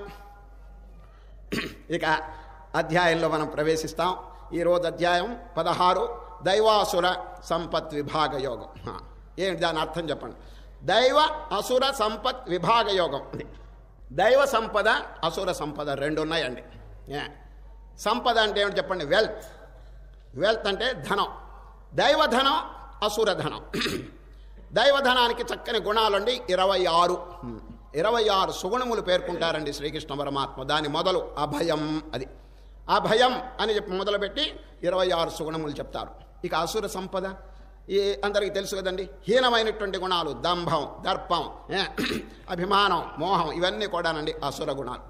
ఇక అధ్యాయంలో మనం ప్రవేశిస్తాం ఈరోజు అధ్యాయం పదహారు దైవాసుర సంపత్ విభాగ యోగం హా, ఏంటి దాని అర్థం చెప్పండి దైవ అసుర సంపత్ విభాగ యోగం ఇది దైవ సంపద అసుర సంపద రెండు ఉన్నాయండి ఏ, సంపద అంటే ఏమిటి చెప్పండి వెల్త్ వెల్త్ అంటే ధనం దైవధనం అసుర ధనం దైవధనానికి చక్కని గుణాలండి ఇరవై ఆరు ఇరవై ఆరు సుగుణములు పేర్కొంటారండి శ్రీకృష్ణ పరమాత్మ దాని మొదలు అభయం అది అభయం అని చెప్పి మొదలుపెట్టి ఇరవై ఆరు సుగుణములు చెప్తారు ఇక అసుర సంపద ఈ అందరికీ తెలుసు కదండి హీనమైనటువంటి గుణాలు దంభం దర్పం ఏ, అభిమానం మోహం ఇవన్నీ కూడానండి అసుర గుణాలు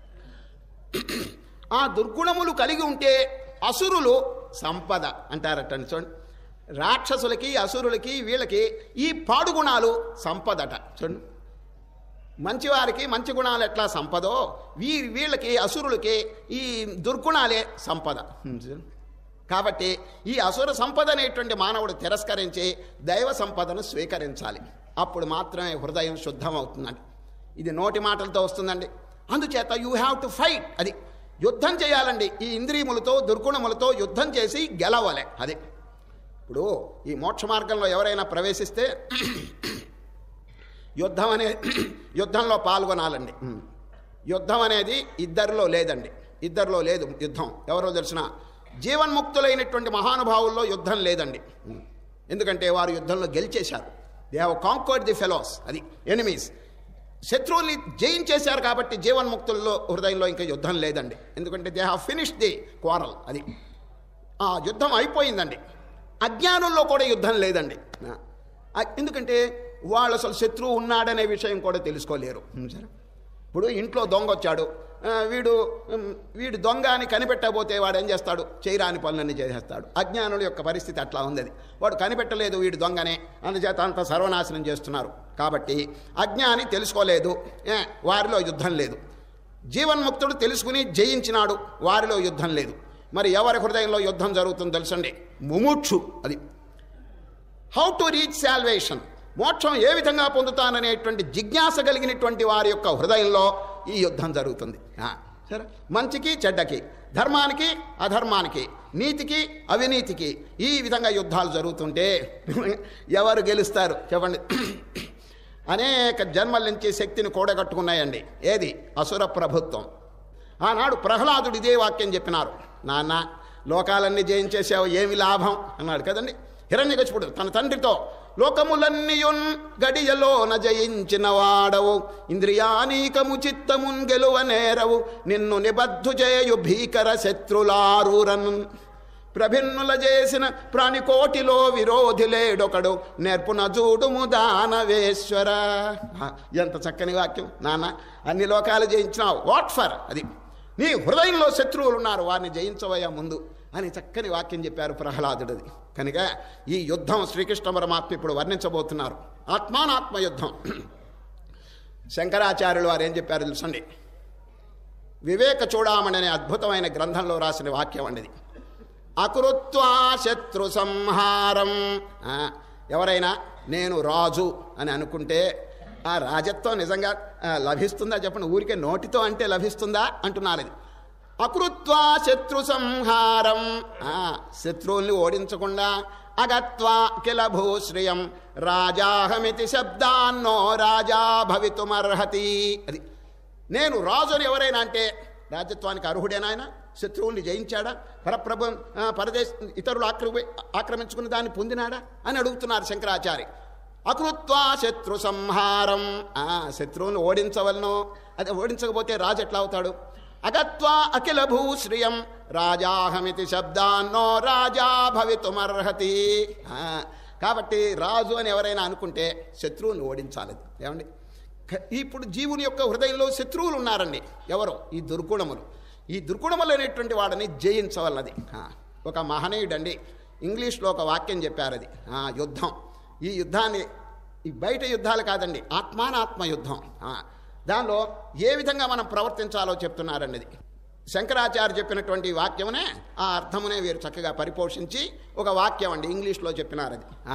ఆ దుర్గుణములు కలిగి ఉంటే అసురులు సంపద అంటారటండి చూడండి రాక్షసులకి అసురులకి వీళ్ళకి ఈ పాడు గుణాలు సంపదట చూడండి మంచివారికి మంచి గుణాలు ఎట్లా సంపదో వీ వీళ్ళకి అసురులకి ఈ దుర్గుణాలే సంపద హ్మ్, చూడండి. కాబట్టి ఈ అసుర సంపద అనేటువంటి మానవుడు తిరస్కరించి దైవ సంపదను స్వీకరించాలి అప్పుడు మాత్రమే హృదయం శుద్ధం అవుతుందండి ఇది నోటి మాటలతో వస్తుందండి అందుచేత యూ హ్యావ్ టు ఫైట్ అది యుద్ధం చేయాలండి ఈ ఇంద్రియములతో దుర్గుణములతో యుద్ధం చేసి గెలవాలి అది ఇప్పుడు ఈ మోక్ష మార్గంలో ఎవరైనా ప్రవేశిస్తే యుద్ధం అనే యుద్ధంలో పాల్గొనాలండి యుద్ధం అనేది ఇద్దరిలో లేదండి ఇద్దరిలో లేదు యుద్ధం ఎవరో తెలిసిన జీవన్ముక్తులైనటువంటి మహానుభావుల్లో యుద్ధం లేదండి ఎందుకంటే వారు యుద్ధంలో గెలిచేశారు they have conquered the fellows అది ఎనిమీస్ శత్రువుల్ని జయించేశారు కాబట్టి జీవన్ముక్తుల్లో హృదయంలో ఇంకా యుద్ధం లేదండి ఎందుకంటే they have finish the quarrel అది ఆ యుద్ధం అయిపోయిందండి అజ్ఞానంలో కూడా యుద్ధం లేదండి ఆ, ఎందుకంటే వాళ్ళు అసలు శత్రువు ఉన్నాడనే విషయం కూడా తెలుసుకోలేరు ఉం, సరే ఇప్పుడు ఇంట్లో దొంగ వచ్చాడు ఆ, వీడు ఉం, వీడు దొంగ అని కనిపెట్టబోతే వాడు ఏం చేస్తాడు చేయరాని పనులన్నీ చేసేస్తాడు అజ్ఞానుల యొక్క పరిస్థితి అట్లా ఉంది అది వాడు కనిపెట్టలేదు వీడు దొంగనే అందుచేత అంత సర్వనాశనం చేస్తున్నారు కాబట్టి అజ్ఞాని తెలుసుకోలేదు ఏ, వారిలో యుద్ధం లేదు జీవన్ముక్తుడు తెలుసుకుని జయించినాడు వారిలో యుద్ధం లేదు మరి ఎవరి హృదయంలో యుద్ధం జరుగుతుందో తెలుసండి ముముక్షు అది హౌ టు రీచ్ శాల్వేషన్ మోక్షం ఏ విధంగా పొందుతాననేటువంటి జిజ్ఞాస కలిగినటువంటి వారి యొక్క హృదయంలో ఈ యుద్ధం జరుగుతుంది ఆ, సరే మంచికి చెడ్డకి ధర్మానికి అధర్మానికి నీతికి అవినీతికి ఈ విధంగా యుద్ధాలు జరుగుతుంటే ఎవరు గెలుస్తారు చెప్పండి అనేక జన్మల నుంచి శక్తిని కూడగట్టుకున్నాయండి ఏది అసుర ప్రభుత్వం ఆనాడు ప్రహ్లాదుడు ఇదే వాక్యం చెప్పినారు నాన్న లోకాలన్నీ జయించేసావు ఏమి లాభం అన్నాడు కదండి హిరణ్యకశిపుడు తన తండ్రితో లోకములన్నీయున్ గడియలోన జయించిన వాడవు ఇంద్రియానీకము చిత్తమున్ గెలువ నేరవు నిన్ను నిబద్ధు చేయు భీకర శత్రులారూరన్ ప్రభిన్నుల చేసిన ప్రాణికోటిలో విరోధి లేడొకడు నేర్పున చూడుము దానవేశ్వర ఆ, ఎంత చక్కని వాక్యం నాన్న అన్ని లోకాలు జయించినావు వాట్ ఫర్ అది నీ హృదయంలో శత్రువులు ఉన్నారు వారిని జయించవయ్యా ముందు అని చక్కని వాక్యం చెప్పారు ప్రహ్లాదుడిది కనుక ఈ యుద్ధం శ్రీకృష్ణ పరమాత్మ ఇప్పుడు వర్ణించబోతున్నారు ఆత్మానాత్మ యుద్ధం శంకరాచార్యులు వారు ఏం చెప్పారు తెలుసండి వివేక చూడామణి అనే అద్భుతమైన గ్రంథంలో రాసిన వాక్యం అండి ఇది అకృత్వా శత్రు సంహారం ఆ, ఎవరైనా నేను రాజు అని అనుకుంటే ఆ రాజత్వం నిజంగా ఆ, లభిస్తుందా చెప్పండి ఊరికే నోటితో అంటే లభిస్తుందా అంటున్నారు ఇది అకృత్వా శత్రు సంహారం ఆ, శత్రువుల్ని ఓడించకుండా అగత్వా కిల భూశ్రియం రాజాహమితి శబ్దాన్నో రాజా భవితుమర్హతి అది నేను రాజు అని ఎవరైనా అంటే రాజ్యత్వానికి అర్హుడేనా ఆయన శత్రువుల్ని జయించాడా పరప్రభు ఆ, పరదేశ ఇతరులు ఆక్రమి ఆక్రమించుకున్న దాన్ని పొందినాడా అని అడుగుతున్నారు శంకరాచార్య అకృత్వా శత్రు సంహారం ఆ, శత్రువుని ఓడించవలను అది ఓడించకపోతే రాజు ఎట్లా అవుతాడు అగత్వా అఖిల భూశ్రియం రాజాహమితి శబ్దాన్నో రాజా భవితుమర్హతి ఆ, కాబట్టి రాజు అని ఎవరైనా అనుకుంటే శత్రువుని ఓడించాలి ఏమండి క- ఇప్పుడు జీవుని యొక్క హృదయంలో శత్రువులు ఉన్నారండి ఎవరు ఈ దుర్గుణములు ఈ దుర్గుణములు అనేటువంటి వాడిని జయించవలది ఆ, ఒక మహనీయుడండి ఇంగ్లీష్లో ఒక వాక్యం చెప్పారు అది ఆ, యుద్ధం ఈ యుద్ధాన్ని ఈ బయట యుద్ధాలు కాదండి ఆత్మానాత్మ యుద్ధం ఆ, దానిలో ఏ విధంగా మనం ప్రవర్తించాలో చెప్తున్నారండి ఇది శంకరాచార్య చెప్పినటువంటి ఈ వాక్యమునే ఆ అర్థమునే వీరు చక్కగా పరిపోషించి ఒక వాక్యం అండి ఇంగ్లీష్లో చెప్పినారు అది ఆ,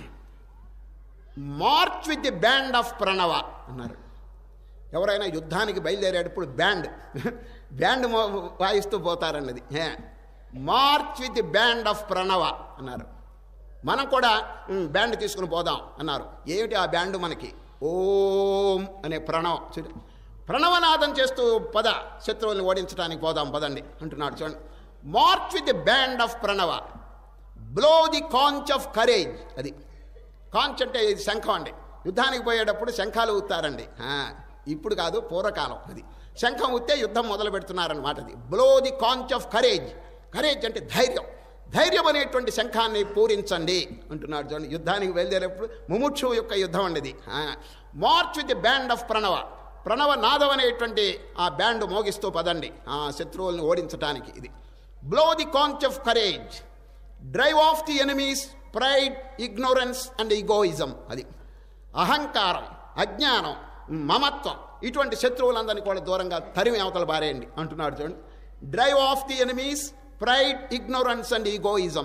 march with the band of pranava అన్నారు ఎవరైనా యుద్ధానికి బయలుదేరేటప్పుడు బ్యాండ్ బ్యాండ్ మో- వాయిస్తూ పోతారన్నది ఏ, march with the band of pranava అన్నారు మనం కూడా "ఉమ్, బ్యాండ్ తీసుకుని పోదాం అన్నారు ఏమిటి ఆ బ్యాండ్ మనకి ఓం అనే ప్రణవం చూడు ప్రణవనాదం చేస్తూ పద శత్రువుల్ని ఓడించడానికి పోదాం పదండి అంటున్నాడు చూడండి march with the band of pranava blow the conch of courage అది కాంచ్ అంటే ఇది శంఖం అండి యుద్ధానికి పోయేటప్పుడు శంఖాలు ఊతారండి ఆ, ఇప్పుడు కాదు పూర్వకాలం అది శంఖం ఊతే యుద్ధం మొదలు పెడుతున్నారనమాట అది blow the conch of courage courage అంటే ధైర్యం ధైర్యం అనేటువంటి శంఖాన్ని పూరించండి అంటున్నాడు చూడండి యుద్ధానికి బయలుదేరేప్పుడు ముముక్షు యొక్క యుద్ధం అండి ఇది march with the band of pranava ప్రణవ నాదం అనేటువంటి ఆ బ్యాండ్ మోగిస్తూ పదండి ఆ శత్రువుల్ని ఓడించడానికి ఇది blow the conch of courage drive of the enemies pride ignorance and egoism అది అహంకారం అజ్ఞానం మమత్వం ఇటువంటి శత్రువులందరినీ కూడా దూరంగా తరిమి అవతల బారేయండి అంటున్నాడు చూడండి drive of the enemies pride ignorance and egoism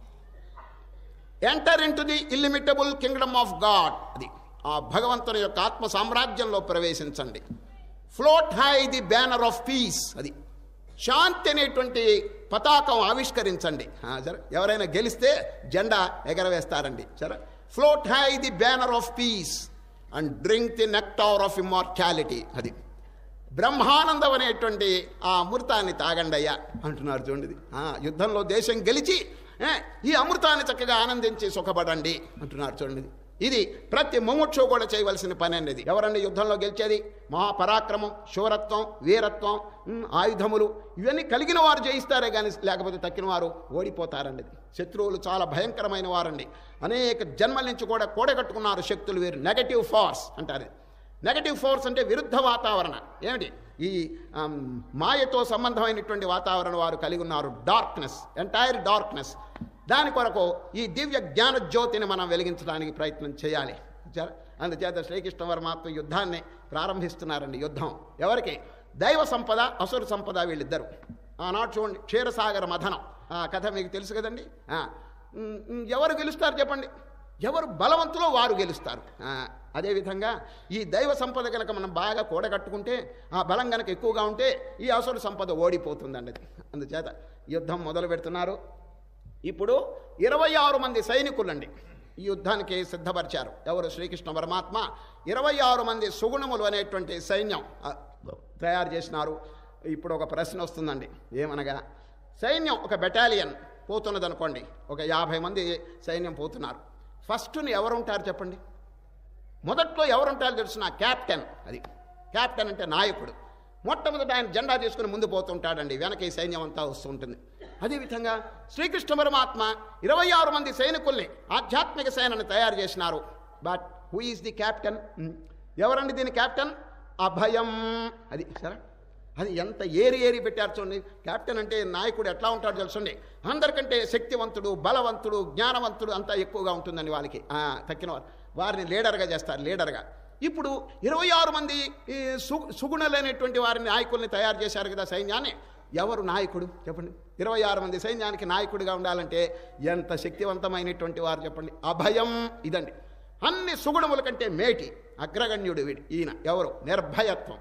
enter into the illimitable kingdom of God అది ఆ భగవంతుని యొక్క ఆత్మ సామ్రాజ్యంలో ప్రవేశించండి float high the banner of peace అది శాంతి అనేటువంటి పతాకం ఆవిష్కరించండి ఆ, సరే ఎవరైనా గెలిస్తే జెండా ఎగరవేస్తారండి సరే float high the banner of peace and drink the nectar of immortality అది బ్రహ్మానందం అనేటువంటి ఆ అమృతాన్ని తాగండి అయ్యా అంటున్నారు చూడండి ఆ, యుద్ధంలో దేశం గెలిచి ఏ, ఈ అమృతాన్ని చక్కగా ఆనందించి సుఖపడండి అంటున్నారు చూడండి ఇది ప్రతి ముముక్షు కూడా చేయవలసిన పని అనేది ఎవరండి యుద్ధంలో గెలిచేది మహాపరాక్రమం శూరత్వం వీరత్వం ఉమ్, ఆయుధములు ఇవన్నీ కలిగిన వారు జయిస్తారే కానీ లేకపోతే తక్కిన వారు ఓడిపోతారండి శత్రువులు చాలా భయంకరమైన వారండి అనేక జన్మల నుంచి కూడా కూడగట్టుకున్నారు శక్తులు వీరు నెగటివ్ ఫోర్స్ అంటారు నెగటివ్ ఫోర్స్ అంటే విరుద్ధ వాతావరణ ఏమిటి ఈ ఆమ్, మాయతో సంబంధమైనటువంటి వాతావరణం వారు కలిగి ఉన్నారు డార్క్నెస్ ఎంటైర్ డార్క్నెస్ దాని కొరకు ఈ దివ్య జ్ఞాన జ్యోతిని మనం వెలిగించడానికి ప్రయత్నం చేయాలి చూచారా? అందుచేత శ్రీకృష్ణ పరమాత్మ యుద్ధాన్ని ప్రారంభిస్తున్నారండి యుద్ధం ఎవరికి దైవ సంపద అసుర సంపద వీళ్ళిద్దరు ఆనాడు చూడండి క్షీరసాగర మథనం ఆ కథ మీకు తెలుసు కదండి ఆ, ఉమ్, ఉమ్, ఎవరు గెలుస్తారు చెప్పండి ఎవరు బలవంతులో వారు గెలుస్తారు ఆ, అదేవిధంగా ఈ దైవ సంపద కనుక మనం బాగా కూడగట్టుకుంటే ఆ బలం కనుక ఎక్కువగా ఉంటే ఈ అసుర సంపద ఓడిపోతుందండి అది అందుచేత యుద్ధం మొదలు పెడుతున్నారు ఇప్పుడు ఇరవై ఆరు మంది సైనికులండి ఈ యుద్ధానికి సిద్ధపరిచారు ఎవరు శ్రీకృష్ణ పరమాత్మ ఇరవై ఆరు మంది సుగుణములు అనేటువంటి సైన్యం ఆ, తయారు చేసినారు ఇప్పుడు ఒక ప్రశ్న వస్తుందండి ఏమనగా సైన్యం ఒక బెటాలియన్ పోతున్నది అనుకోండి ఒక యాభై మంది సైన్యం పోతున్నారు ఫస్ట్ని ఎవరు ఉంటారు చెప్పండి మొదట్లో ఎవరుంటారో తెలుసిన క్యాప్టెన్ అది క్యాప్టెన్ అంటే నాయకుడు మొట్టమొదట ఆయన జెండా తీసుకుని ముందు పోతుంటాడండి వెనక ఈ సైన్యం అంతా వస్తుంటుంది అదేవిధంగా శ్రీకృష్ణ పరమాత్మ ఇరవై ఆరు మంది సైనికుల్ని ఆధ్యాత్మిక సేనని తయారు చేసినారు but who is the captain ఎవరండి దీని క్యాప్టెన్ అభయం అది సరే అది ఎంత ఏరి ఏరి పెట్టారు చూడండి క్యాప్టెన్ అంటే నాయకుడు ఎట్లా ఉంటాడు తెలుసండి అందరికంటే శక్తివంతుడు బలవంతుడు జ్ఞానవంతుడు అంతా ఎక్కువగా ఉంటుందండి వాళ్ళకి ఆ, తక్కిన వారు వారిని లీడర్గా చేస్తారు లీడర్గా ఇప్పుడు ఇరవై ఆరు మంది ఈ సు సుగుణలైనటువంటి వారిని నాయకుల్ని తయారు చేశారు కదా సైన్యాన్ని ఎవరు నాయకుడు చెప్పండి ఇరవై ఆరు మంది సైన్యానికి నాయకుడిగా ఉండాలంటే ఎంత శక్తివంతమైనటువంటి వారు చెప్పండి అభయం ఇదండి అన్ని సుగుణముల కంటే మేటి అగ్రగణ్యుడు వీడి ఈయన ఎవరు నిర్భయత్వం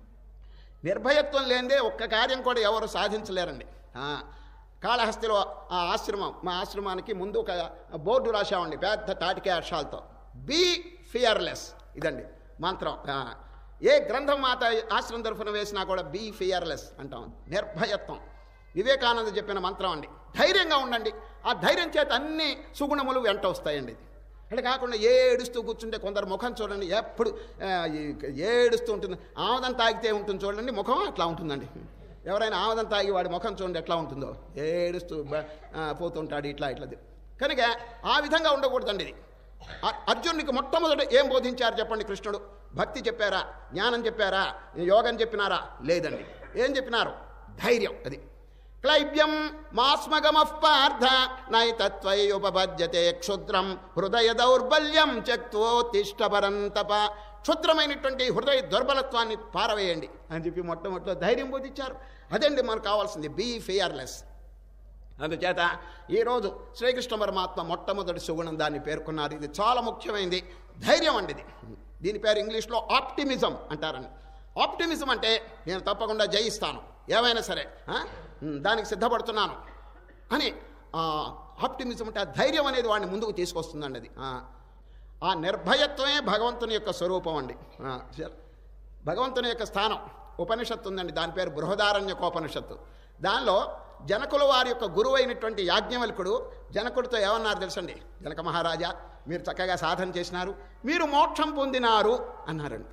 నిర్భయత్వం లేనిదే ఒక్క కార్యం కూడా ఎవరు సాధించలేరండి ఆ, కాళహస్తిలో ఆ ఆశ్రమం మా ఆశ్రమానికి ముందు ఒక బోర్డు రాశామండి పెద్ద తాటికే అక్షరాలతో బీ ఫియర్లెస్ ఇదండి మంత్రం ఆ, ఏ గ్రంథం మాత ఆశ్రమం తరఫున వేసినా కూడా బీ ఫియర్లెస్ అంటాం నిర్భయత్వం వివేకానంద చెప్పిన మంత్రం అండి ధైర్యంగా ఉండండి ఆ ధైర్యం చేత అన్ని సుగుణములు వెంట వస్తాయండి ఇది అట్లా కాకుండా ఏడుస్తూ కూర్చుంటే కొందరు ముఖం చూడండి ఎప్పుడు ఆ, ఈ- ఏడుస్తూ ఉంటుంది ఆమదం తాగితే ఉంటుంది చూడండి ముఖం అట్లా ఉంటుందండి ఎవరైనా ఆమదం తాగి వాడి ముఖం చూడండి ఎట్లా ఉంటుందో ఏడుస్తూ బ- ఆ, పోతుంటాడు ఇట్లా ఇట్లా కనుక ఆ విధంగా ఉండకూడదండి ఇది అ- అర్జునుడికి మొట్టమొదట ఏం బోధించారు చెప్పండి కృష్ణుడు భక్తి చెప్పారా జ్ఞానం చెప్పారా యోగం చెప్పినారా లేదండి ఏం చెప్పినారు ధైర్యం అది క్లైబ్యం మాస్మగమః పార్థ నైతత్వై ఉపపద్యతే క్షుద్రం హృదయ దౌర్బల్యం చక్తోతిష్టపరంతప క్షుద్రమైనటువంటి హృదయ దుర్బలత్వాన్ని పారవేయండి అని చెప్పి మొట్టమొదటిలో ధైర్యం బోధించారు అదండి మనకు కావాల్సింది బీ ఫియర్లెస్ అందుచేత ఈరోజు శ్రీకృష్ణ పరమాత్మ మొట్టమొదటి సుగుణం దాన్ని పేర్కొన్నారు ఇది చాలా ముఖ్యమైనది ధైర్యం అండి ఇది దీని పేరు ఇంగ్లీష్లో ఆప్టిమిజం అంటారండి ఆప్టిమిజం అంటే నేను తప్పకుండా జయిస్తాను ఏమైనా సరే ఆ? ఉమ్, దానికి సిద్ధపడుతున్నాను అని ఆప్టిమిజం అంటే ఆ ధైర్యం అనేది వాడిని ముందుకు తీసుకొస్తుందండి అది ఆ. ఆ నిర్భయత్వమే భగవంతుని యొక్క స్వరూపం అండి ఆ, సరే. భగవంతుని యొక్క స్థానం ఉపనిషత్తు ఉందండి దాని పేరు బృహదారణ్యకోపనిషత్తు దానిలో జనకుల వారి యొక్క గురువు అయినటువంటి యాజ్ఞవల్కుడు జనకుడితో ఏమన్నారు తెలుసండి జనక మహారాజా మీరు చక్కగా సాధన చేసినారు మీరు మోక్షం పొందినారు అన్నారండి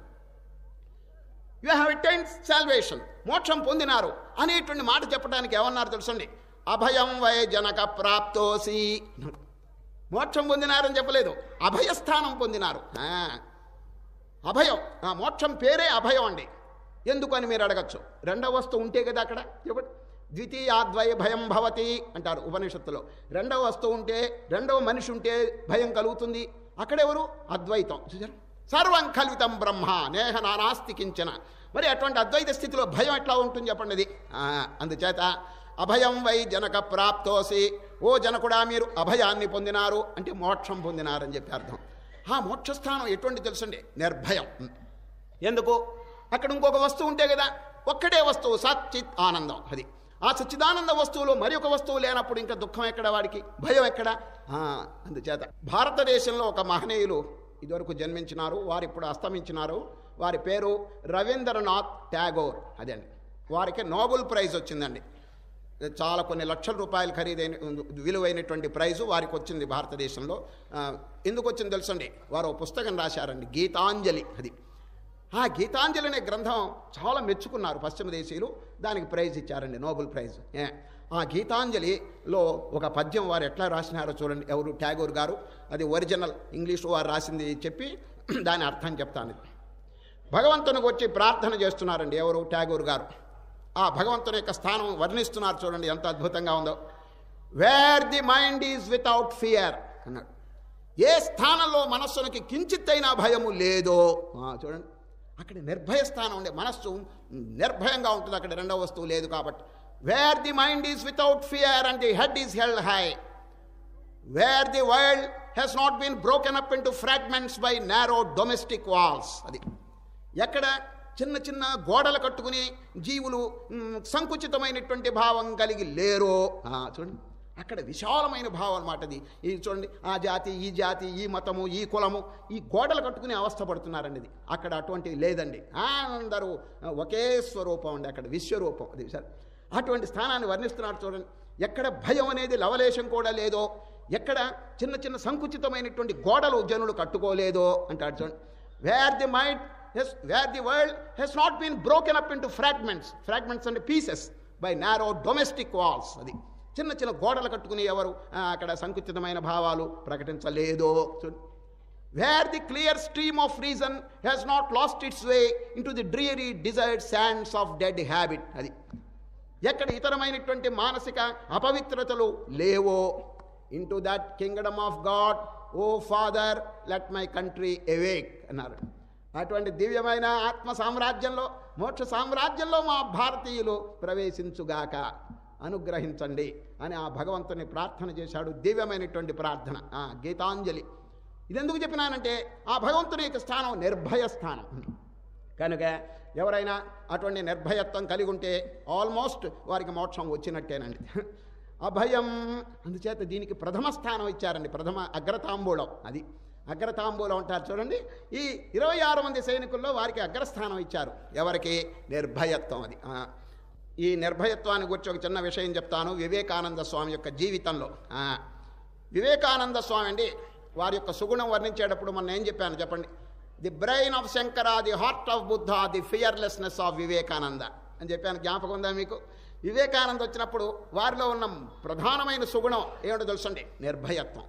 యు హ్యావ్ అటైన్ సాల్వేషన్ మోక్షం పొందినారు అనేటువంటి మాట చెప్పడానికి ఏమన్నారు తెలుసండి అభయం వై జనక ప్రాప్తోసి మోక్షం పొందినారని చెప్పలేదు అభయస్థానం పొందినారు ఆ. అభయం ఆ మోక్షం పేరే అభయం అండి ఎందుకు అని మీరు అడగచ్చు రెండవ వస్తువు ఉంటే కదా అక్కడ చెప్పండి ద్వితీయాద్వయ భయం భవతి అంటారు ఉపనిషత్తులో రెండవ వస్తువు ఉంటే రెండవ మనిషి ఉంటే భయం కలుగుతుంది అక్కడెవరు అద్వైతం చూసారు సర్వం కల్వితం బ్రహ్మ నేహ నానాస్తి కించన మరి అటువంటి అద్వైత స్థితిలో భయం ఎట్లా ఉంటుంది చెప్పండి అది ఆ, అందుచేత అభయం వై జనక ప్రాప్తోసి ఓ జనకుడా మీరు అభయాన్ని పొందినారు అంటే మోక్షం పొందినారని చెప్పి అర్థం ఆ మోక్షస్థానం ఎటువంటి తెలుసండి నిర్భయం ఎందుకు అక్కడ ఇంకొక వస్తువు ఉంటే కదా ఒక్కటే వస్తువు సచ్చిత్ ఆనందం అది ఆ సచ్చిదానంద వస్తువులో మరి ఒక వస్తువు లేనప్పుడు ఇంకా దుఃఖం ఎక్కడ వాడికి భయం ఎక్కడ ఆ, అందుచేత భారతదేశంలో ఒక మహనీయులు ఇదివరకు జన్మించినారు వారు ఇప్పుడు అస్తమించినారు వారి పేరు రవీంద్రనాథ్ ట్యాగోర్ అదండి వారికి నోబెల్ ప్రైజ్ వచ్చిందండి చాలా కొన్ని లక్షల రూపాయలు ఖరీదైన విలువైనటువంటి ప్రైజు వారికి వచ్చింది భారతదేశంలో ఆ, ఎందుకు వచ్చింది తెలుసండి వారు ఒక పుస్తకం రాశారండి గీతాంజలి అది ఆ గీతాంజలి అనే గ్రంథం చాలా మెచ్చుకున్నారు పశ్చిమ దేశీయులు దానికి ప్రైజ్ ఇచ్చారండి నోబెల్ ప్రైజ్ ఏ, ఆ గీతాంజలిలో ఒక పద్యం వారు ఎట్లా రాసినారో చూడండి ఎవరు ట్యాగోర్ గారు అది ఒరిజినల్ ఇంగ్లీష్ వారు రాసింది చెప్పి దాని అర్థం చెప్తాను భగవంతునికి వచ్చి ప్రార్థన చేస్తున్నారండి ఎవరు ట్యాగోర్ గారు ఆ భగవంతుని యొక్క స్థానం వర్ణిస్తున్నారు చూడండి ఎంత అద్భుతంగా ఉందో where the mind is without fear అన్నాడు ఏ స్థానంలో మనస్సునికి కించిత్తైనా భయము లేదో ఆ, చూడండి అక్కడ నిర్భయ స్థానం ఉండే మనస్సు నిర్భయంగా ఉంటుంది అక్కడ రెండవ వస్తువు లేదు కాబట్టి where the mind is without fear and the head is held high where the world has not been broken up into fragments by narrow domestic walls అది ఎక్కడ చిన్న చిన్న గోడలు కట్టుకుని జీవులు మ్, సంకుచితమైనటువంటి భావం కలిగి లేరో ఆ, చూడండి అక్కడ విశాలమైన భావం అనమాట అది ఇది చూడండి ఆ జాతి ఈ జాతి ఈ మతము ఈ కులము ఈ గోడలు కట్టుకుని అవస్థపడుతున్నారండి ఇది అక్కడ అటువంటివి లేదండి అందరూ ఒకే స్వరూపం అండి అక్కడ విశ్వరూపం అది సరే అటువంటి స్థానాన్ని వర్ణిస్తున్నారు చూడండి ఎక్కడ భయం అనేది లవలేశం కూడా లేదో ఎక్కడ చిన్న చిన్న సంకుచితమైనటువంటి గోడలు జనులు కట్టుకోలేదో అంటాడు చూడండి where the mind has where the world has not been broken up into fragments fragments అంటే pieces by narrow domestic walls అది చిన్న చిన్న గోడలు కట్టుకుని ఎవరు ఆ, అక్కడ సంకుచితమైన భావాలు ప్రకటించలేదో చూడండి where the clear stream of reason has not lost its way into the dreary desert sands of dead habit అది ఎక్కడ ఇతరమైనటువంటి మానసిక అపవిత్రతలు లేవో into that kingdom of God O father let my country awake అన్నారు అటువంటి దివ్యమైన ఆత్మ సామ్రాజ్యంలో మోక్ష సామ్రాజ్యంలో మా భారతీయులు ప్రవేశించుగాక అనుగ్రహించండి అని ఆ భగవంతుని ప్రార్థన చేశాడు దివ్యమైనటువంటి ప్రార్థన ఆ గీతాంజలి ఇదెందుకు చెప్పినానంటే ఆ భగవంతుని యొక్క స్థానం నిర్భయ స్థానం కనుక ఎవరైనా అటువంటి నిర్భయత్వం కలిగి ఉంటే ఆల్మోస్ట్ వారికి మోక్షం వచ్చినట్టేనండి అభయం అందుచేత దీనికి ప్రథమ స్థానం ఇచ్చారండి ప్రథమ అగ్రతాంబూలం అది అగ్రతాంబూలం అంటారు చూడండి ఈ ఇరవై ఆరు మంది సైనికుల్లో వారికి అగ్రస్థానం ఇచ్చారు ఎవరికి నిర్భయత్వం అది ఆ, ఈ నిర్భయత్వాన్ని గురించి ఒక చిన్న విషయం చెప్తాను వివేకానంద స్వామి యొక్క జీవితంలో ఆ, వివేకానంద స్వామి అండి వారి యొక్క సుగుణం వర్ణించేటప్పుడు మనం ఏం చెప్పాను చెప్పండి the brain of Shankara the heart of Buddha the fearlessness of Vivekananda అని చెప్పాను జ్ఞాపకం ఉందా మీకు వివేకానంద వచ్చినప్పుడు వారిలో ఉన్న ప్రధానమైన సుగుణం ఏమిటో తెలుసండి నిర్భయత్వం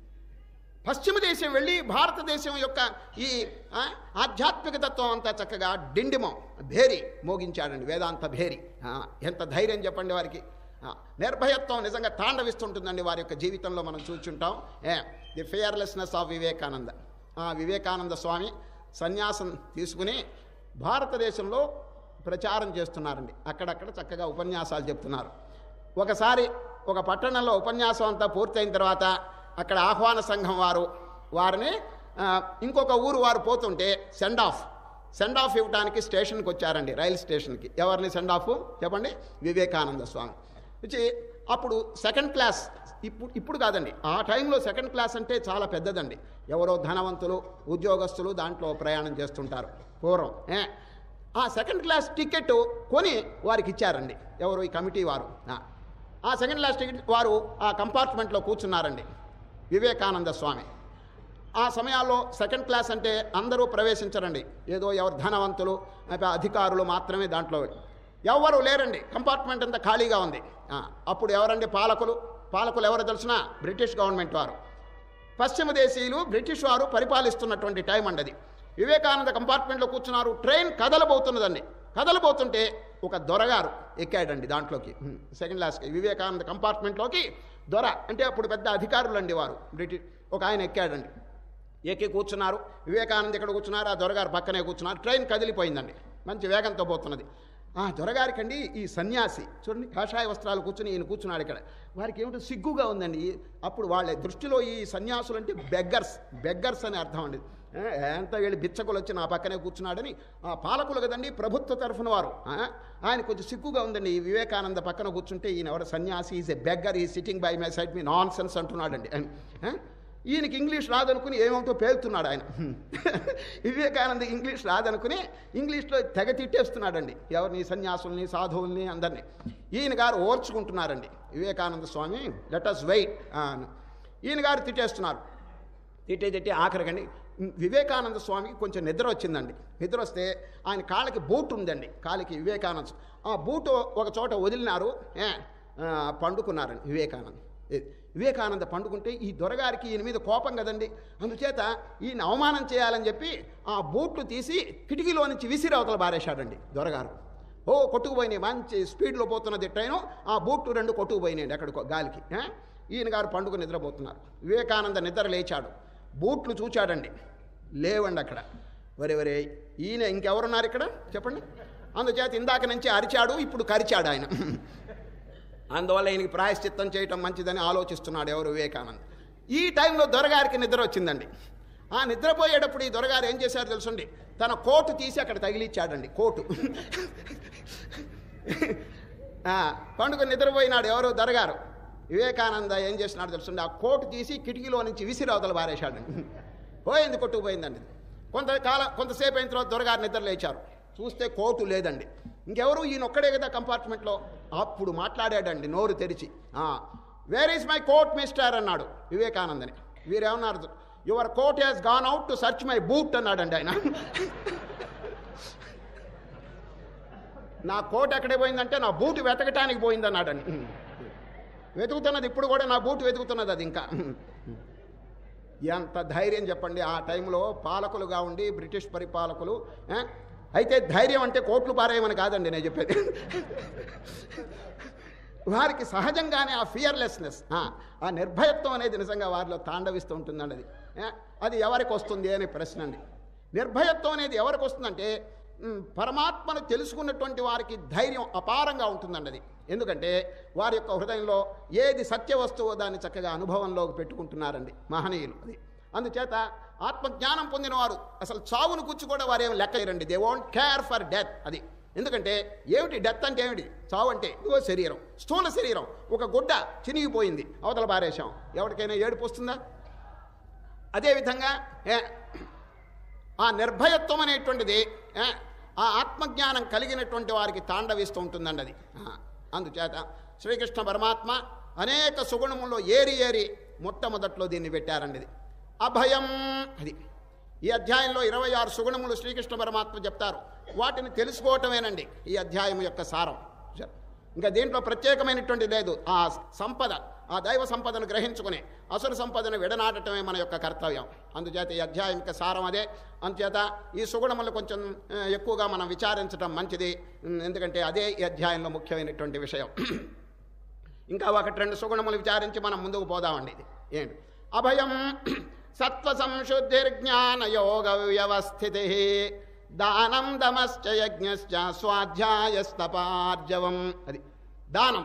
పశ్చిమ దేశం వెళ్ళి భారతదేశం యొక్క ఈ ఆ, ఆధ్యాత్మిక తత్వం అంతా చక్కగా డిండిమం భేరి మోగించాడండి వేదాంత భేరి ఆ, ఎంత ధైర్యం చెప్పండి వారికి ఆ, నిర్భయత్వం నిజంగా తాండవిస్తుంటుందండి వారి యొక్క జీవితంలో మనం చూచుంటాం ఏ ది ఫియర్లెస్నెస్ ఆఫ్ వివేకానంద ఆ వివేకానంద స్వామి సన్యాసం తీసుకుని భారతదేశంలో ప్రచారం చేస్తున్నారండి అక్కడక్కడ చక్కగా ఉపన్యాసాలు చెప్తున్నారు ఒకసారి ఒక పట్టణంలో ఉపన్యాసం అంతా పూర్తయిన తర్వాత అక్కడ ఆహ్వాన సంఘం వారు వారిని ఆ, ఇంకొక ఊరు వారు పోతుంటే సెండ్ ఆఫ్ సెండ్ ఆఫ్ ఇవ్వడానికి స్టేషన్కి వచ్చారండి రైలు స్టేషన్కి ఎవరిని సెండ్ ఆఫ్ చెప్పండి వివేకానంద స్వామి వచ్చి అప్పుడు సెకండ్ క్లాస్ ఇప్పుడు ఇప్పుడు కాదండి ఆ టైంలో సెకండ్ క్లాస్ అంటే చాలా పెద్దదండి ఎవరో ధనవంతులు ఉద్యోగస్తులు దాంట్లో ప్రయాణం చేస్తుంటారు పూర్వం ఏ ఆ సెకండ్ క్లాస్ టికెట్ కొని వారికి ఇచ్చారండి ఎవరు ఈ కమిటీ వారు ఆ. ఆ సెకండ్ క్లాస్ టికెట్ వారు ఆ కంపార్ట్మెంట్లో కూర్చున్నారండి వివేకానంద స్వామి ఆ సమయాల్లో సెకండ్ క్లాస్ అంటే అందరూ ప్రవేశించరండి ఏదో ఎవరు ధనవంతులు లేకపోతే అధికారులు మాత్రమే దాంట్లో ఎవరు లేరండి కంపార్ట్మెంట్ అంతా ఖాళీగా ఉంది ఆ, అప్పుడు ఎవరండి పాలకులు పాలకులు ఎవరు తెలిసిన బ్రిటిష్ గవర్నమెంట్ వారు పశ్చిమ దేశీయులు బ్రిటిష్ వారు పరిపాలిస్తున్నటువంటి టైం అండి అది వివేకానంద కంపార్ట్మెంట్లో కూర్చున్నారు ట్రైన్ కదలబోతున్నదండి కదలబోతుంటే ఒక దొరగారు ఎక్కాడండి దాంట్లోకి హ్మ్, సెకండ్ క్లాస్కి వివేకానంద కంపార్ట్మెంట్లోకి దొర అంటే అప్పుడు పెద్ద అధికారులు అండి వారు బ్రిటిష్ ఒక ఆయన ఎక్కాడండి ఎక్కి కూర్చున్నారు వివేకానంద ఇక్కడ కూర్చున్నారు ఆ దొరగారు పక్కనే కూర్చున్నారు ట్రైన్ కదిలిపోయిందండి మంచి వేగంతో పోతున్నది ఆ దొరగారికండి ఈ సన్యాసి చూడండి కాషాయ వస్త్రాలు కూర్చుని ఈయన కూర్చున్నాడు ఇక్కడ వారికి ఏమిటో సిగ్గుగా ఉందండి అప్పుడు వాళ్ళ దృష్టిలో ఈ సన్యాసులు అంటే బెగ్గర్స్ బెగ్గర్స్ అని అర్థం అండి ఏ, ఎంత వీళ్ళు బిచ్చకులు వచ్చి నా పక్కనే కూర్చున్నాడని ఆ పాలకులు కదండి ప్రభుత్వ తరఫున వారు ఆ, ఆయన కొంచెం సిగ్గుగా ఉందండి ఈ వివేకానంద పక్కన కూర్చుంటే ఈయన ఎవరు సన్యాసి ఈజ్ ఎ బెగ్గర్ ఈ సిట్టింగ్ బై మై సైడ్ మీ నాన్ సెన్స్ అంటున్నాడండి ఆ? ఈయనకి ఇంగ్లీష్ రాదనుకుని ఏమేమిటో పేలుతున్నాడు ఆయన వివేకానంద ఇంగ్లీష్ రాదనుకుని ఇంగ్లీష్లో తెగ తిట్టేస్తున్నాడండి ఎవరిని సన్యాసుల్ని సాధువుల్ని అందరినీ ఈయన గారు ఓర్చుకుంటున్నారండి Vivekananda Swami let us wait ఈయన గారు తిట్టేస్తున్నారు తిట్టే తిట్టి ఆఖరికండి వివేకానంద స్వామికి కొంచెం నిద్ర వచ్చిందండి నిద్ర వస్తే ఆయన కాళ్ళకి బూట్ ఉందండి కాలికి వివేకానంద స్వా- ఆ బూటు ఒక చోట వదిలినారు ఏ, ఆ, పండుకున్నారండి వివేకానంద ఏ, వివేకానంద పండుకుంటే ఈ దొరగారికి ఈయన మీద కోపం కదండి అందుచేత ఈయన అవమానం చేయాలని చెప్పి ఆ బూట్లు తీసి కిటికీలో నుంచి విసిరి అవతల బారేశాడండి దొరగారు ఓ కొట్టుకుపోయినాయి మంచి స్పీడ్లో పోతున్నది ట్రైను ఆ బూట్లు రెండు కొట్టుకుపోయినాయండి అక్కడ గాలికి ఏ? ఈయన గారు పండుగ నిద్రపోతున్నారు వివేకానంద నిద్ర లేచాడు బూట్లు చూచాడండి లేవండి అక్కడ వరే వరే ఈయన ఇంకెవరున్నారు ఇక్కడ చెప్పండి అందుచేత ఇందాక నుంచి అరిచాడు ఇప్పుడు కరిచాడు ఆయన అందువల్ల ఈయనకి ప్రాయశ్చిత్తం చేయటం మంచిదని ఆలోచిస్తున్నాడు ఎవరు వివేకానంద్ ఈ టైంలో దొరగారికి నిద్ర వచ్చిందండి ఆ నిద్రపోయేటప్పుడు ఈ దొరగారు ఏం చేశారు తెలుసండి తన కోటు తీసి అక్కడ తగిలిచ్చాడండి కోటు ఆ, పండుగ నిద్రపోయినాడు ఎవరు దొరగారు వివేకానంద ఏం చేసినాడు తెలుసండి ఆ కోటు తీసి కిటికీలో నుంచి విసిరి అవతల పారేశాడండి పోయింది కొట్టుకుపోయిందండి కొంతకాలం కొంతసేపు అయిన తర్వాత దొరగారు నిద్ర లేచారు చూస్తే కోటు లేదండి ఇంకెవరు ఈయన ఒక్కడే కదా కంపార్ట్మెంట్లో అప్పుడు మాట్లాడాడండి నోరు తెరిచి where is my coat mister అన్నాడు వివేకానందని వీరేమన్నారు your coat has gone out to search my boot అన్నాడండి ఆయన నా కోట్ ఎక్కడే పోయిందంటే నా బూట్ వెతకటానికి పోయిందన్నాడండి వెతుకుతున్నది ఇప్పుడు కూడా నా బూట్ వెతుకుతున్నది అది ఇంకా ఎంత ధైర్యం చెప్పండి ఆ టైంలో పాలకులుగా ఉండి బ్రిటిష్ పరిపాలకులు ఆ? అయితే ధైర్యం అంటే కోట్లు పారేయమని కాదండి నేను చెప్పేది వారికి సహజంగానే ఆ ఫియర్లెస్నెస్ ఆ నిర్భయత్వం అనేది నిజంగా వారిలో తాండవిస్తూ ఉంటుందండి అది ఆ, అది ఎవరికి వస్తుంది అనే ప్రశ్న అండి నిర్భయత్వం అనేది ఎవరికి వస్తుందంటే మ్, పరమాత్మను తెలుసుకున్నటువంటి వారికి ధైర్యం అపారంగా ఉంటుందండి అది ఎందుకంటే వారి యొక్క హృదయంలో ఏది సత్య వస్తువో దాన్ని చక్కగా అనుభవంలోకి పెట్టుకుంటున్నారండి మహనీయులు అది అందుచేత ఆత్మజ్ఞానం పొందినవారు అసలు చావును కూర్చు కూడా వారు ఏమి లెక్క చేయరండి they won't care for death అది ఎందుకంటే ఏమిటి డెత్ అంటే ఏమిటి చావు అంటే ఇదిగో శరీరం స్థూల శరీరం ఒక గుడ్డ చినిగిపోయింది అవతల పారేశాం ఎవరికైనా ఏడుపు వస్తుందా అదేవిధంగా ఏ, ఆ నిర్భయత్వం అనేటువంటిది ఏ, ఆ ఆత్మజ్ఞానం కలిగినటువంటి వారికి తాండవిస్తూ ఉంటుందండి అది ఆ, అందుచేత శ్రీకృష్ణ పరమాత్మ అనేక సుగుణముల్లో ఏరి ఏరి మొట్టమొదట్లో దీన్ని పెట్టారండి ఇది అభయం అది ఈ అధ్యాయంలో ఇరవై ఆరు సుగుణములు శ్రీకృష్ణ పరమాత్మ చెప్తారు వాటిని తెలుసుకోవటమేనండి ఈ అధ్యాయం యొక్క సారం ఇంకా దీంట్లో ప్రత్యేకమైనటువంటి లేదు ఆ సంపద ఆ దైవ సంపదను గ్రహించుకుని అసుర సంపదను విడనాటటమే మన యొక్క కర్తవ్యం అందుచేత ఈ అధ్యాయం యొక్క సారం అదే అందుచేత ఈ సుగుణములు కొంచెం ఆ, ఎక్కువగా మనం విచారించడం మంచిది ఉమ్, ఎందుకంటే అదే ఈ అధ్యాయంలో ముఖ్యమైనటువంటి విషయం ఇంకా ఒకటి రెండు సుగుణములు విచారించి మనం ముందుకు పోదామండి ఇది ఏంటి అభయం సత్వ సంశుద్ధిర్జ్ఞాన యోగ వ్యవస్థితి దానం దమశ్చ యజ్ఞశ్చ స్వాధ్యాయస్తపార్జవం అది దానం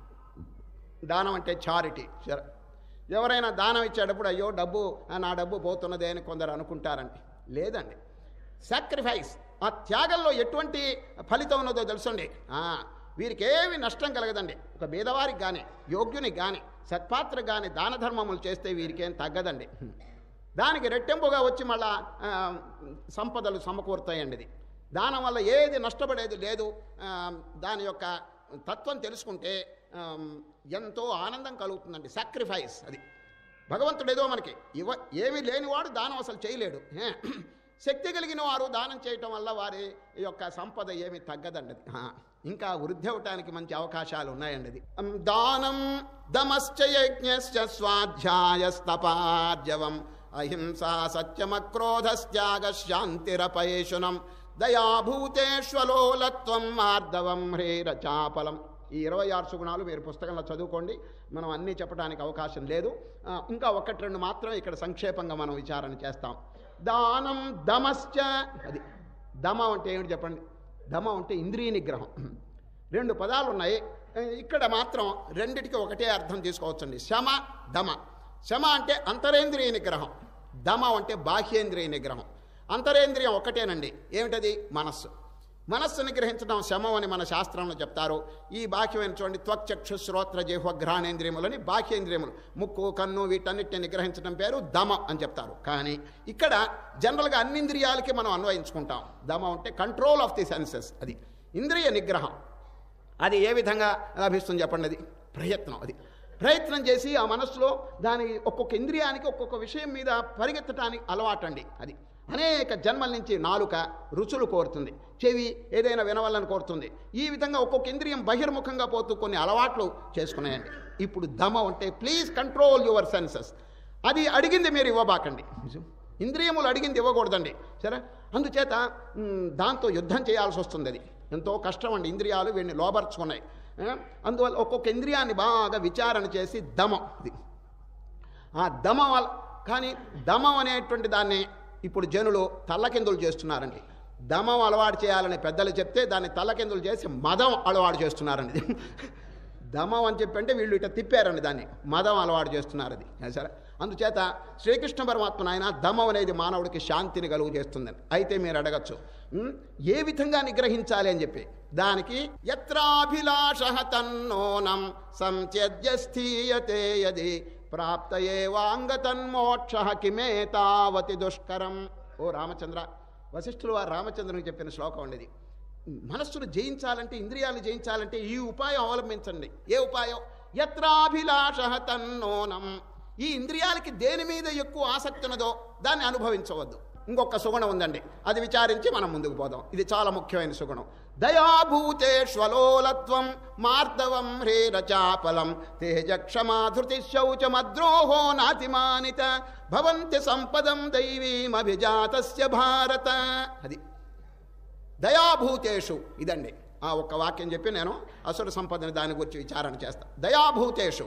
దానం అంటే చారిటీ సరే ఎవరైనా దానం ఇచ్చేటప్పుడు అయ్యో డబ్బు ఆ, నా డబ్బు పోతున్నదే అని కొందరు అనుకుంటారండి లేదండి సాక్రిఫైస్ ఆ త్యాగంలో ఎటువంటి ఫలితం ఉన్నదో తెలుసండి ఆ, వీరికి ఏమి నష్టం కలగదండి ఒక బీదవారికి కానీ యోగ్యునికి కానీ సత్పాత్రకు కానీ దాన ధర్మములు చేస్తే వీరికేం తగ్గదండి దానికి రెట్టింపుగా వచ్చి మళ్ళా ఆ, సంపదలు సమకూరుతాయండి ఇది దానం వల్ల ఏది నష్టపడేది లేదు ఆ, దాని యొక్క తత్వం తెలుసుకుంటే ఆ, ఎంతో ఆనందం కలుగుతుందండి సాక్రిఫైస్ అది భగవంతుడు ఏదో మనకి ఇవ ఏమీ లేనివాడు దానం అసలు చేయలేడు ఏ? శక్తి కలిగిన వారు దానం చేయటం వల్ల వారి యొక్క సంపద ఏమీ తగ్గదండి అది. ఆ, ఇంకా వృద్ధి అవటానికి మంచి అవకాశాలు ఉన్నాయండి అది అం, దానం దమశ్చ యజ్ఞశ్చ స్వాధ్యాయస్తపార్జవం అహింసా సత్యమక్రోధస్త్యాగ శాంతిరపయేషునం దయాభూతేశ్వలోలత్వం మార్దవం హ్రీరచాపలం ఈ ఇరవై ఆరు సుగుణాలు మీరు పుస్తకంలో చదువుకోండి మనం అన్నీ చెప్పడానికి అవకాశం లేదు ఆ, ఇంకా ఒకటి రెండు మాత్రం ఇక్కడ సంక్షేపంగా మనం విచారణ చేస్తాం దానం దమశ్చ అది దమం అంటే ఏమిటి చెప్పండి దమం అంటే ఇంద్రియ నిగ్రహం రెండు పదాలు ఉన్నాయి ఆ, ఇక్కడ మాత్రం రెండిటికి ఒకటే అర్థం తీసుకోవచ్చండి శమ దమ శమ అంటే అంతరేంద్రియ నిగ్రహం దమం అంటే బాహ్యేంద్రియ నిగ్రహం అంతరేంద్రియం ఒకటేనండి ఏమిటది మనస్సు మనస్సు నిగ్రహించడం శమం అని మన శాస్త్రంలో చెప్తారు ఈ బాహ్యమైన చూడండి త్వక్చక్షు శ్రోత్ర జిహ్వ ఘ్రాణేంద్రియములని బాహ్యేంద్రియములు ముక్కు కన్ను వీటన్నిటిని నిగ్రహించడం పేరు దమ అని చెప్తారు కానీ ఇక్కడ జనరల్గా అన్ని ఇంద్రియాలకి మనం అన్వయించుకుంటాం దమ అంటే కంట్రోల్ ఆఫ్ ది సెన్సెస్ అది ఇంద్రియ నిగ్రహం అది ఏ విధంగా లభిస్తుంది చెప్పండి అది ప్రయత్నం అది ప్రయత్నం చేసి ఆ మనస్సులో దాని ఒక్కొక్క ఇంద్రియానికి ఒక్కొక్క విషయం మీద పరిగెత్తడానికి అలవాటండి అది అనేక జన్మల నుంచి నాలుక రుచులు కోరుతుంది చెవి ఏదైనా వినవాలని కోరుతుంది ఈ విధంగా ఒక్కొక్క ఇంద్రియం బహిర్ముఖంగా పోతూ కొన్ని అలవాట్లు చేసుకున్నాయండి ఇప్పుడు దమ అంటే ప్లీజ్ కంట్రోల్ యువర్ సెన్సెస్ అది అడిగింది మీరు ఇవ్వబాకండి ఇంద్రియములు అడిగింది ఇవ్వకూడదండి సరే అందుచేత మ్, దాంతో యుద్ధం చేయాల్సి వస్తుంది అది ఎంతో కష్టం అండి ఇంద్రియాలు వీడిని లోబర్చుకున్నాయి ఆ, అందువల్ల ఒక్కొక్క ఇంద్రియాన్ని బాగా విచారణ చేసి దమం ఇది ఆ దమం వల్ల కానీ దమం అనేటువంటి దాన్ని ఇప్పుడు జనులు తల్లకిందులు చేస్తున్నారండి దమం అలవాటు చేయాలని పెద్దలు చెప్తే దాన్ని తల్లకిందులు చేసి మదం అలవాటు చేస్తున్నారండి దమం అని చెప్పి అంటే వీళ్ళు ఇట్లా తిప్పారండి దాన్ని మదం అలవాటు చేస్తున్నారు అది సరే అందుచేత శ్రీకృష్ణ పరమాత్మ నాయన దమం అనేది మానవుడికి శాంతిని కలుగు చేస్తుందని అయితే మీరు అడగచ్చు "ఉమ్, ఏ విధంగా నిగ్రహించాలి అని చెప్పి దానికి ఎత్రాభిలాష తన్నోనం సంత్యజ్య స్థీయతే యది ప్రాప్తయే వాంగతన్మోక్ష కిమే తావతి దుష్కరం ఓ రామచంద్ర వశిష్ఠులు వారు రామచంద్రునికి చెప్పిన శ్లోకం అండి ఇది మనస్సును జయించాలంటే ఇంద్రియాలు జయించాలంటే ఈ ఉపాయం అవలంబించండి ఏ ఉపాయం యత్రాభిలాష తన్నోనం ఈ ఇంద్రియాలకి దేని మీద ఎక్కువ ఆసక్తి ఉన్నదో దాన్ని అనుభవించవద్దు ఇంకొక సుగుణం ఉందండి అది విచారించి మనం ముందుకు పోదాం ఇది చాలా ముఖ్యమైన సుగుణం దయాభూతేష్వలోలత్వం మార్దవం హ్రీరచాపలం తేజ క్షమాధృతి శౌచమద్రోహో నాతిమానిత భవంతి సంపదం దైవీమభిజాతస్య భారత అది దయాభూతేషు ఇదండి ఆ ఒక్క వాక్యం చెప్పి నేను అసుర సంపదని దాని గురించి విచారణ చేస్తా దయాభూతేషు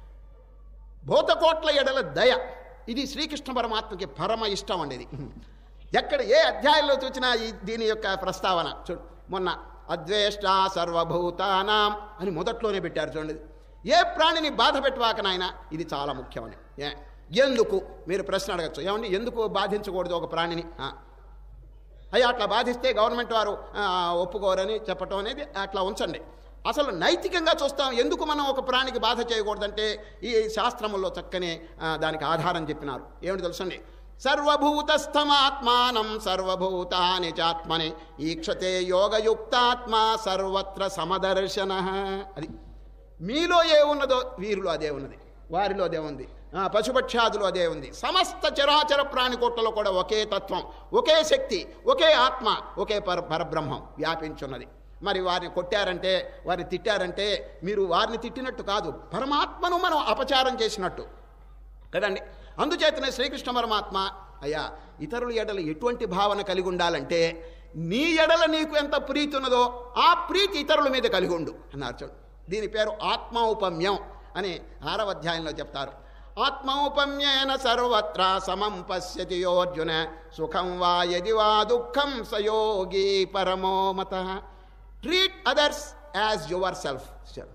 భూతకోట్ల ఎడల దయ ఇది శ్రీకృష్ణ పరమాత్మకి పరమ ఇష్టం అండి ఇది ఎక్కడ ఏ అధ్యాయంలో చూసినా ఈ దీని యొక్క ప్రస్తావన చూ మొన్న అద్వేష్ట సర్వభూతానాం అని మొదట్లోనే పెట్టారు చూడండి ఏ ప్రాణిని బాధ పెట్టవాక నాయన ఇది చాలా ముఖ్యమని ఏ ఎందుకు మీరు ప్రశ్న అడగచ్చు ఏమండి ఎందుకు బాధించకూడదు ఒక ప్రాణిని ఆ. అయ్యా అట్లా బాధిస్తే గవర్నమెంట్ వారు ఆ, ఒప్పుకోరని చెప్పటం అనేది అట్లా ఉంచండి అసలు నైతికంగా చూస్తాం ఎందుకు మనం ఒక ప్రాణికి బాధ చేయకూడదంటే ఈ శాస్త్రముల్లో చక్కని ఆ, దానికి ఆధారం చెప్పినారు ఏమిటి తెలుసండి సర్వభూతస్థమాత్మానం సర్వభూతాని చాత్మని ఈక్షతే యోగయుక్తాత్మ సర్వత్ర సమదర్శన అది మీలో ఏ ఉన్నదో వీరిలో అదే ఉన్నది వారిలో అదే ఉంది ఆ, పశుపక్షాదులు అదే ఉంది సమస్త చరాచర ప్రాణికోట్లలో కూడా ఒకే తత్వం ఒకే శక్తి ఒకే ఆత్మ ఒకే పర పరబ్రహ్మం వ్యాపించున్నది మరి వారిని కొట్టారంటే వారిని తిట్టారంటే మీరు వారిని తిట్టినట్టు కాదు పరమాత్మను మనం అపచారం చేసినట్టు కదండి అందుచేతనే శ్రీకృష్ణ పరమాత్మ అయ్యా ఇతరుల ఎడల ఎటువంటి భావన కలిగి ఉండాలంటే నీ ఎడల నీకు ఎంత ప్రీతి ఉన్నదో ఆ ప్రీతి ఇతరుల మీద కలిగి ఉండు అన్నారు చూడు దీని పేరు ఆత్మౌపమ్యం అని ఆరవ అధ్యాయంలో చెప్తారు ఆత్మౌపమ్యేన సర్వత్రా సమం పశ్యతి యోర్జున సుఖం వా యది వా దుఃఖం సయోగి పరమో మత treat others as yourself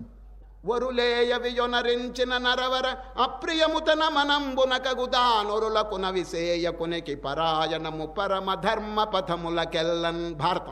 వరులేయ వియొనరించిన నరవర అప్రియముతన మనంబునకగుదా నొరులకున విసేయకునికి పరాయణము పరమ ధర్మ పథములకెల్లన్ భారతం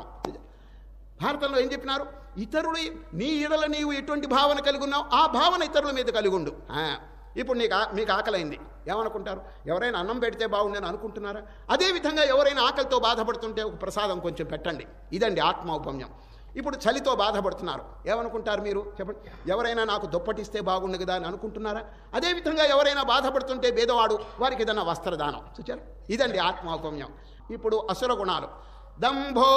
భారతంలో ఏం చెప్పినారు ఇతరులు నీ ఇడల నీవు ఎటువంటి భావన కలిగి ఉన్నావు ఆ భావన ఇతరుల మీద కలిగి ఉండు ఆ, ఇప్పుడు నీకు ఆ- మీకు ఆకలైంది ఏమనుకుంటారు ఎవరైనా అన్నం పెడితే బాగుండని అనుకుంటున్నారా అదేవిధంగా ఎవరైనా ఆకలితో బాధపడుతుంటే ఒక ప్రసాదం కొంచెం పెట్టండి ఇదండి ఆత్మౌపమ్యం ఇప్పుడు చలితో బాధపడుతున్నారు ఏమనుకుంటారు మీరు చెప్పండి ఎవరైనా నాకు దుప్పటిస్తే బాగుండు కదా అని అనుకుంటున్నారా అదేవిధంగా ఎవరైనా బాధపడుతుంటే భేదవాడు వారికి ఏదైనా వస్త్రదానం చూచారు ఇదండి ఆత్మౌపమ్యం ఇప్పుడు అసుర గుణాలు దంభో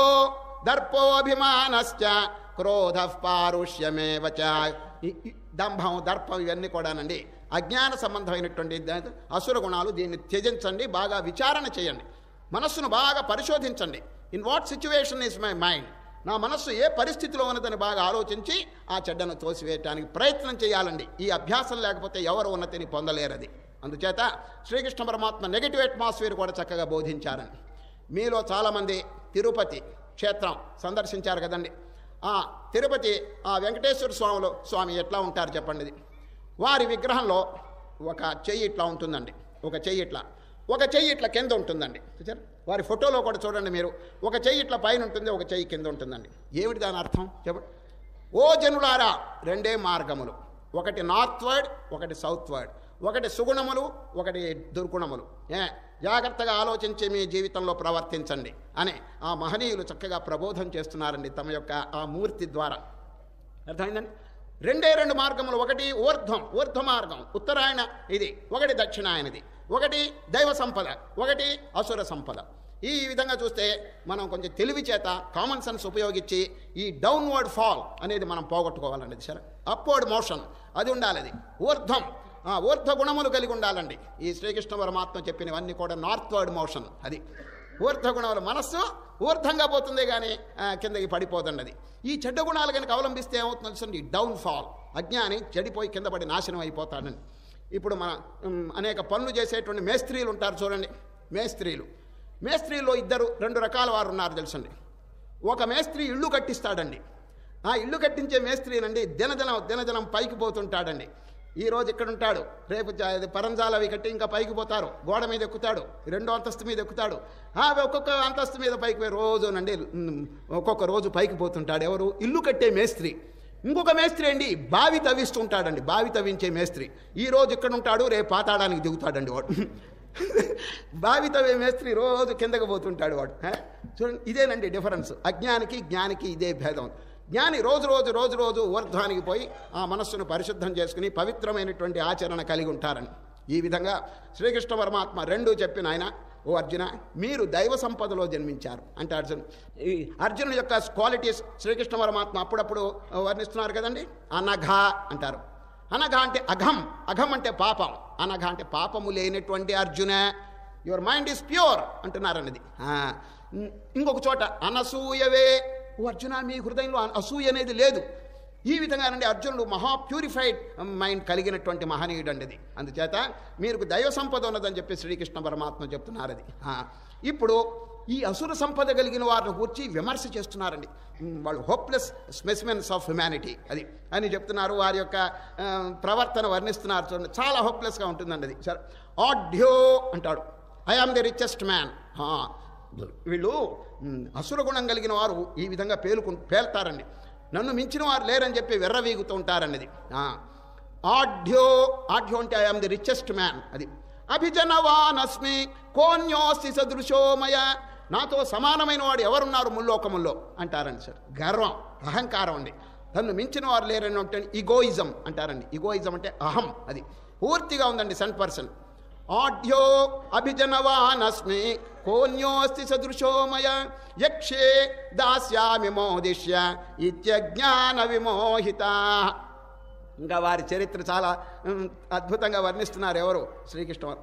దర్పోభిమానశ్చ క్రోధ పారుష్యమేవ చ. ఈ- ఈ దంభం దర్పం ఇవన్నీ కూడానండి అజ్ఞాన సంబంధమైనటువంటి దా- అసుర గుణాలు దీన్ని త్యజించండి బాగా విచారణ చేయండి మనస్సును బాగా పరిశోధించండి in what situation is my mind నా మనస్సు ఏ పరిస్థితిలో ఉన్నదని బాగా ఆలోచించి ఆ చెడ్డను తోసివేయటానికి ప్రయత్నం చేయాలండి ఈ అభ్యాసం లేకపోతే ఎవరు ఉన్నతిని పొందలేరది అందుచేత శ్రీకృష్ణ పరమాత్మ నెగటివ్ అట్మాస్ఫియర్ కూడా చక్కగా బోధించారండి మీలో చాలామంది తిరుపతి క్షేత్రం సందర్శించారు కదండి ఆ తిరుపతి ఆ వెంకటేశ్వర స్వాములు స్వామి ఎట్లా ఉంటారు చెప్పండి ఇది వారి విగ్రహంలో ఒక చెయ్యి ఇట్లా ఉంటుందండి ఒక చెయ్యి ఇట్లా ఒక చెయ్యి ఇట్లా కింద ఉంటుందండి చూసారు వారి ఫోటోలో కూడా చూడండి మీరు ఒక చెయ్యి ఇట్లా పైన ఉంటుంది ఒక చెయ్యి కింద ఉంటుందండి ఏమిటి దాని అర్థం చెప్పండి ఓ జనులారా రెండే మార్గములు ఒకటి నార్త్ వర్డ్ ఒకటి సౌత్ వర్డ్ ఒకటి సుగుణములు ఒకటి దుర్గుణములు ఏ జాగ్రత్తగా ఆలోచించి మీ జీవితంలో ప్రవర్తించండి అని ఆ మహనీయులు చక్కగా ప్రబోధం చేస్తున్నారండి తమ యొక్క ఆ మూర్తి ద్వారా అర్థమైందండి రెండే రెండు మార్గములు ఒకటి ఊర్ధ్వం ఊర్ధ్వ మార్గం ఉత్తరాయణ ఇది ఒకటి దక్షిణాయనది ఒకటి దైవ సంపద ఒకటి అసుర సంపద ఈ విధంగా చూస్తే మనం కొంచెం తెలివి చేత కామన్ సెన్స్ ఉపయోగించి ఈ డౌన్వర్డ్ ఫాల్ అనేది మనం పోగొట్టుకోవాలండి సరే అప్వర్డ్ మోషన్ అది ఉండాలి అది ఊర్ధ్వం ఆ, ఊర్ధ్వ గుణములు కలిగి ఉండాలండి ఈ శ్రీకృష్ణ పరమాత్మ చెప్పినవన్నీ కూడా నార్త్వర్డ్ మోషన్ అది ఊర్ధ్వ గుణములు మనస్సు ఊర్ధ్వంగా పోతుంది కానీ ఆ, కిందకి పడిపోతుంది అది ఈ చెడ్డ గుణాలు కనుక అవలంబిస్తే ఏమవుతుంది తెలుసండి డౌన్ ఫాల్ అజ్ఞాని చెడిపోయి కింద పడి నాశనం అయిపోతాడండి ఇప్పుడు మన ఉమ్, అనేక పనులు చేసేటువంటి మేస్త్రీలు ఉంటారు చూడండి మేస్త్రీలు మేస్త్రీలో ఇద్దరు రెండు రకాల వారు ఉన్నారు తెలుసండి ఒక మేస్త్రి ఇల్లు కట్టిస్తాడండి ఆ ఇల్లు కట్టించే మేస్త్రీనండి దినదినం దినదినం పైకి పోతుంటాడండి ఈ రోజు ఇక్కడ ఉంటాడు రేపు జా- ఇది పరంజాలు అవి కట్టి ఇంకా పైకి పోతారు గోడ మీద ఎక్కుతాడు రెండో అంతస్తు మీద ఎక్కుతాడు ఆ, ఒక్కొక్క అంతస్తు మీద పైకి పోయి రోజునండి ఉమ్, ఒక్కొక్క రోజు పైకి పోతుంటాడు ఎవరు ఇల్లు కట్టే మేస్త్రి ఇంకొక మేస్త్రి అండి బావి తవ్విస్తుంటాడండి బావి తవ్వించే మేస్త్రి ఈ రోజు ఇక్కడ ఉంటాడు రేపు పాతాడానికి దిగుతాడండి వాడు బావి తవ్వే మేస్త్రి రోజు కిందకు పోతుంటాడు వాడు హే? చూడండి ఇదేనండి డిఫరెన్స్ అజ్ఞానికి జ్ఞానికి ఇదే భేదం జ్ఞాని రోజు రోజు రోజు రోజు ఊర్ధ్వానికి పోయి ఆ మనస్సును పరిశుద్ధం చేసుకుని పవిత్రమైనటువంటి ఆచరణ కలిగి ఉంటారని ఈ విధంగా శ్రీకృష్ణ పరమాత్మ రెండు చెప్పిన ఆయన ఓ అర్జున మీరు దైవ సంపదలో జన్మించారు అంటే అర్జున్ ఈ అర్జునుడి యొక్క క్వాలిటీస్ శ్రీకృష్ణ పరమాత్మ అప్పుడప్పుడు వర్ణిస్తున్నారు కదండి అనఘ అంటారు అనఘ అంటే అఘం అఘం అంటే పాపం అనఘ అంటే పాపము లేనటువంటి Arjuna your mind is pure అంటున్నారన్నది ఆ, ఇంకొక చోట అనసూయవే ఓ అర్జున మీ హృదయంలో అన- అసూయ అనేది లేదు ఈ విధంగానండి అర్జునుడు మహా ప్యూరిఫైడ్ మైండ్ కలిగినటువంటి మహనీయుడు అండి అది అందుచేత మీరు దైవ సంపద ఉన్నదని చెప్పి శ్రీకృష్ణ పరమాత్మ చెప్తున్నారు అది ఆ, ఇప్పుడు ఈ అసుర సంపద కలిగిన వారిని కూర్చి విమర్శ చేస్తున్నారండి ఉమ్, వాళ్ళు హోప్లెస్ స్పెసిమెన్స్ ఆఫ్ హ్యుమానిటీ అది అని చెప్తున్నారు వారి యొక్క ఆ, ప్రవర్తన వర్ణిస్తున్నారు చూడండి చాలా హోప్లెస్గా ఉంటుందండి అది సరే ఆడ్యో అంటాడు I am the richest man వీళ్ళు ఉమ్, అసుర గుణం కలిగిన వారు ఈ విధంగా పేలుకు పేల్తారండి నన్ను మించిన వారు లేరని చెప్పి వెర్రవీగుతూ ఉంటారన్నది ఆ. ఆఢ్యో ఆఢ్యో అంటే ఐఎమ్ ది రిచెస్ట్ మ్యాన్ అది అభిజనవానస్మి కోన్యోస్తి సదృశోమయ నాతో సమానమైన వాడు ఎవరున్నారు ముల్లోకముల్లో అంటారండి సార్ గర్వం అహంకారం అండి తను మించిన వారు లేరని అంటే ఇగోయిజం అంటారండి ఇగోయిజం అంటే అహం అది పూర్తిగా ఉందండి సెంట్ పర్సన్ ఆఢ్యో అభిజనవానస్మి కోన్యోస్తి సదృశోమయ యక్షే దాస్యామి మోదిష్య ఇత్యజ్ఞాన విమోహిత ఇంకా వారి చరిత్ర చాలా ఉమ్, అద్భుతంగా వర్ణిస్తున్నారు ఎవరు శ్రీకృష్ణ వారు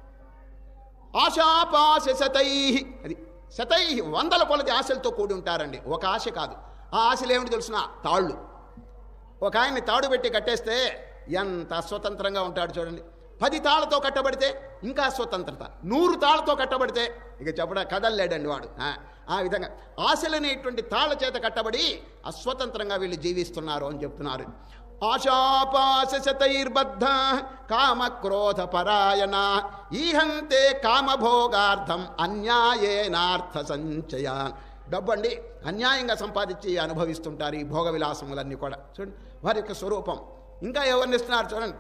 ఆశాపాశ శతై అది శతై వందల కొలది ఆశలతో కూడి ఉంటారండి ఒక ఆశ కాదు ఆ ఆశలు ఏమిటి తెలుసిన తాళ్ళు ఒక ఆయన్ని తాడు పెట్టి కట్టేస్తే ఎంత అస్వతంత్రంగా ఉంటాడు చూడండి పది తాళ్ళతో కట్టబడితే ఇంకా స్వతంత్రత నూరు తాళ్ళతో కట్టబడితే ఇక చెప్పడం కదలలేడండి వాడు ఆ, ఆ విధంగా ఆశలనేటువంటి తాళ్ళ చేత కట్టబడి అస్వతంత్రంగా వీళ్ళు జీవిస్తున్నారు అని చెప్తున్నారు ఆశాపాశతైర్బద్ధ కామక్రోధ పరాయణ ఈహంతే కామభోగార్థం అన్యాయేనార్థ సంచయ డబ్బండి అన్యాయంగా సంపాదించి అనుభవిస్తుంటారు ఈ భోగ విలాసములన్నీ కూడా చూడండి వారి యొక్క స్వరూపం ఇంకా ఎవరినిస్తున్నారు చూడండి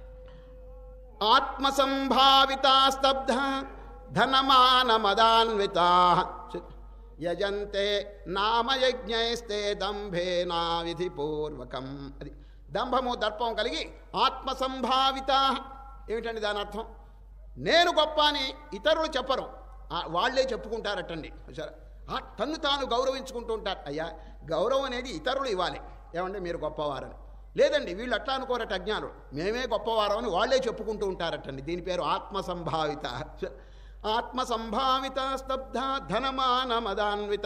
ఆత్మసంభావితా స్తబ్ధ ధనమానమదాన్వితా యజంతే నామయజ్ఞైస్తే దంభేనా విధిపూర్వకం అది దంభము దర్పం కలిగి ఆత్మసంభావిత ఏమిటండి దాని అర్థం నేను గొప్ప అని ఇతరులు చెప్పరు ఆ, వాళ్ళే చెప్పుకుంటారటండి సరే ఆ తన్ను తాను గౌరవించుకుంటూ ఉంటారు అయ్యా గౌరవం అనేది ఇతరులు ఇవ్వాలి ఏమంటే మీరు గొప్పవారని లేదండి వీళ్ళు అట్లా అనుకోరట అజ్ఞానులు మేమే గొప్పవారం అని వాళ్ళే చెప్పుకుంటూ ఉంటారటండి దీని పేరు ఆత్మసంభావిత ఆత్మసంభావిత స్తబ్ధ ధనమానమదాన్విత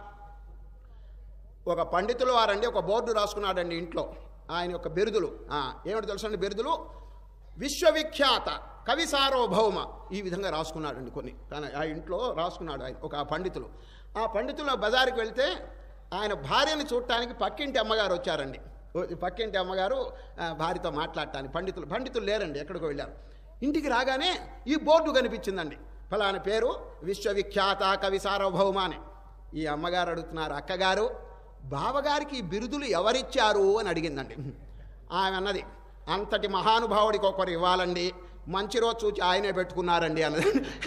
ఒక పండితులు వారండి ఒక బోర్డు రాసుకున్నాడండి ఇంట్లో ఆయన యొక్క బిరుదులు ఆ, ఏమిటి తెలుసండి బిరుదులు విశ్వవిఖ్యాత కవి సార్వభౌమ ఈ విధంగా రాసుకున్నాడండి కొన్ని కానీ ఆ ఇంట్లో రాసుకున్నాడు ఆయన ఒక పండితులు ఆ పండితులు బజారుకి వెళ్తే ఆయన భార్యని చూడటానికి పక్కింటి అమ్మగారు వచ్చారండి ఓ- పక్కింటి అమ్మగారు ఆ, భార్యతో మాట్లాడటానికి పండితులు పండితులు లేరండి ఎక్కడికో వెళ్ళారు ఇంటికి రాగానే ఈ బోర్డు కనిపించిందండి ఫలాని పేరు విశ్వవిఖ్యాత కవి సార్వభౌమ అని ఈ అమ్మగారు అడుగుతున్నారు అక్కగారు బావగారికి ఈ బిరుదులు ఎవరిచ్చారు అని అడిగిందండి ఆమె అన్నది అంతటి మహానుభావుడికి ఒకరు ఇవ్వాలండి మంచి రోజు చూచి ఆయనే పెట్టుకున్నారండి అన్నది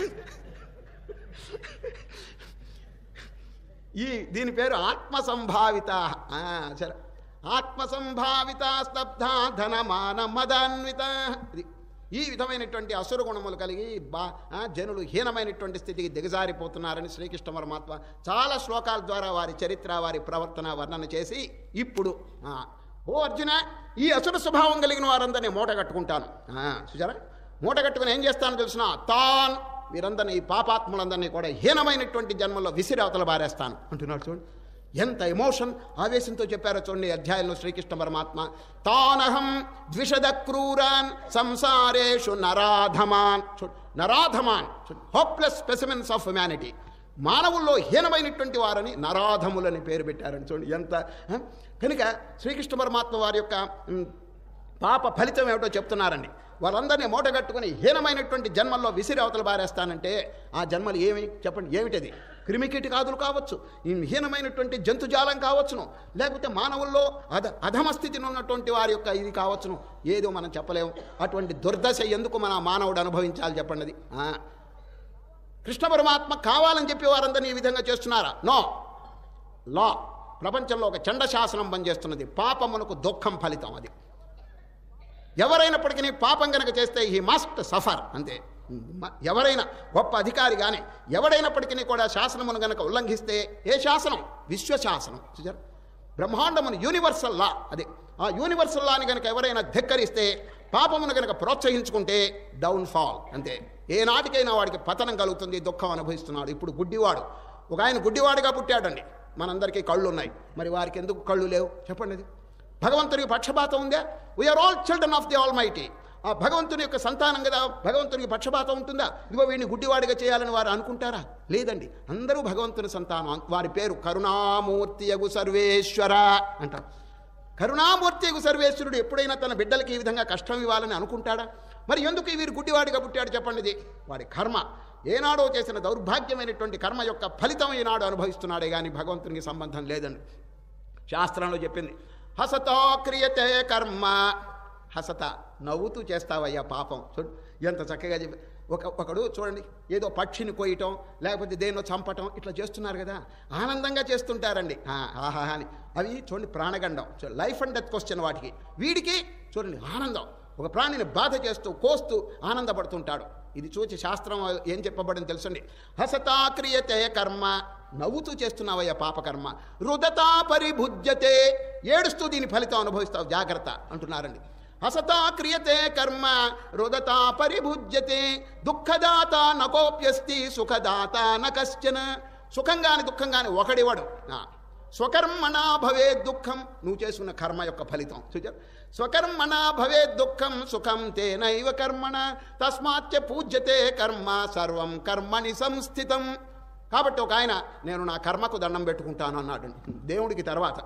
ఈ దీని పేరు ఆత్మసంభావిత ఆ, సరే ఆత్మసంభావిత స్తబ్ధ ధనమాన మదాన్విత ఇది ఈ విధమైనటువంటి అసుర గుణములు కలిగి బా ఆ, జనులు హీనమైనటువంటి స్థితికి దిగజారిపోతున్నారని శ్రీకృష్ణ పరమాత్మ చాలా శ్లోకాల ద్వారా వారి చరిత్ర వారి ప్రవర్తన వర్ణన చేసి ఇప్పుడు ఆ, ఓ అర్జున ఈ అసుర స్వభావం కలిగిన వారందరినీ మూట కట్టుకుంటాను ఆ, చూసారా మూట కట్టుకుని ఏం చేస్తానో తెలిసిన తాన్ వీరందరినీ ఈ పాపాత్ములందరినీ కూడా హీనమైనటువంటి జన్మలో విసిరి అవతల బారేస్తాను అంటున్నాడు చూడండి ఎంత ఎమోషన్ ఆవేశంతో చెప్పారో చూడండి ఈ అధ్యాయంలో శ్రీకృష్ణ పరమాత్మ తానహం ద్విషద క్రూరాన్ సంసారేషు నరాధమాన్ చూడు నరాధమాన్ హోప్లెస్ స్పెసిమెన్స్ ఆఫ్ హ్యుమానిటీ మానవుల్లో హీనమైనటువంటి వారని నరాధములని పేరు పెట్టారని చూడండి ఎంత ఆ? కనుక శ్రీకృష్ణ పరమాత్మ వారి యొక్క ఉమ్, పాప ఫలితం ఏమిటో చెప్తున్నారండి వాళ్ళందరినీ మూటగట్టుకుని హీనమైనటువంటి జన్మల్లో విసిరి అవతల బారేస్తానంటే ఆ జన్మలు ఏమి చెప్పండి ఏమిటది క్రిమికీటకాదులు కావచ్చు ఈ హీనమైనటువంటి జంతుజాలం కావచ్చును లేకపోతే మానవుల్లో అధ అధమ స్థితిని ఉన్నటువంటి వారి యొక్క ఇది కావచ్చును ఏదో మనం చెప్పలేము అటువంటి దుర్దశ ఎందుకు మన మానవుడు అనుభవించాలి చెప్పండి అది ఆ. కృష్ణ పరమాత్మ కావాలని చెప్పి వారందరినీ ఈ విధంగా చేస్తున్నారా నో లా ప్రపంచంలో ఒక చండ శాసనం పనిచేస్తున్నది పాపమునకు దుఃఖం ఫలితం అది ఎవరైనప్పటికీ పాపం కనుక చేస్తే హీ మస్ట్ సఫర్ అంతే మ- ఎవరైనా గొప్ప అధికారి కానీ ఎవడైనప్పటికీ కూడా శాసనమును గనక ఉల్లంఘిస్తే ఏ శాసనం విశ్వశాసనం చూసారు బ్రహ్మాండమును యూనివర్సల్ లా అదే ఆ యూనివర్సల్ లాని గనక ఎవరైనా ధిక్కరిస్తే పాపమును గనక ప్రోత్సహించుకుంటే డౌన్ ఫాల్ అంతే ఏ నాటికైనా వాడికి పతనం కలుగుతుంది దుఃఖం అనుభవిస్తున్నాడు ఇప్పుడు గుడ్డివాడు ఒక ఆయన గుడ్డివాడిగా పుట్టాడండి మనందరికీ కళ్ళు ఉన్నాయి మరి వారికి ఎందుకు కళ్ళు లేవు చెప్పండి అది భగవంతునికి పక్షపాతం ఉందా we are all children of the almighty ఆ భగవంతుని యొక్క సంతానం కదా భగవంతునికి పక్షపాతం ఉంటుందా ఇదిగో వీడిని గుడ్డివాడిగా చేయాలని వారు అనుకుంటారా లేదండి అందరూ భగవంతుని సంతానం వారి పేరు కరుణామూర్తి యగు సర్వేశ్వర అంటారు కరుణామూర్తి యగు సర్వేశ్వరుడు ఎప్పుడైనా తన బిడ్డలకి ఈ విధంగా కష్టం ఇవ్వాలని అనుకుంటాడా మరి ఎందుకు ఈ వీరు గుడ్డివాడిగా పుట్టాడు చెప్పండి ఇది వాడి కర్మ ఏనాడో చేసిన దౌర్భాగ్యమైనటువంటి కర్మ యొక్క ఫలితం ఈనాడు అనుభవిస్తున్నాడే కానీ భగవంతునికి సంబంధం లేదండి శాస్త్రంలో చెప్పింది హసతో క్రియతే కర్మ హసత నవ్వుతూ చేస్తావయ్యా పాపం చూడు ఎంత చక్కగా చెప్పి ఒక ఒకడు చూడండి ఏదో పక్షిని కోయటం లేకపోతే దేన్నో చంపటం ఇట్లా చేస్తున్నారు కదా ఆనందంగా చేస్తుంటారండి ఆ, ఆహా అని అవి చూడండి ప్రాణగండం చూడండి లైఫ్ అండ్ డెత్ క్వశ్చన్ వాటికి వీడికి చూడండి ఆనందం ఒక ప్రాణిని బాధ చేస్తూ కోస్తూ ఆనందపడుతుంటాడు ఇది చూసి శాస్త్రం ఏం చెప్పబడింది తెలుసండి హసతా క్రియతే కర్మ నవ్వుతూ చేస్తున్నావయ్యా పాపకర్మ రుదతా పరిభుజ్యతే ఏడుస్తూ దీని ఫలితం అనుభవిస్తావు జాగ్రత్త అంటున్నారండి హసతా క్రియతే కర్మ రుదతా పరిభుజ్యతే దుఃఖదాత నకోప్యస్తి సుఖదాత న కశ్చన సుఖంగాని దుఃఖంగాని ఒకడివాడు ఆ, స్వకర్మణ భవే దుఃఖం నువ్వు చేసుకున్న కర్మ యొక్క ఫలితం చూచారు స్వకర్మణ భవే దుఃఖం సుఖం తేనైవ కర్మణ తస్మాచ్చ పూజ్యతే కర్మ సర్వం కర్మణి సంస్థితం కాబట్టి ఒక ఆయన నేను నా కర్మకు దండం పెట్టుకుంటాను అన్నాడు దేవుడికి తర్వాత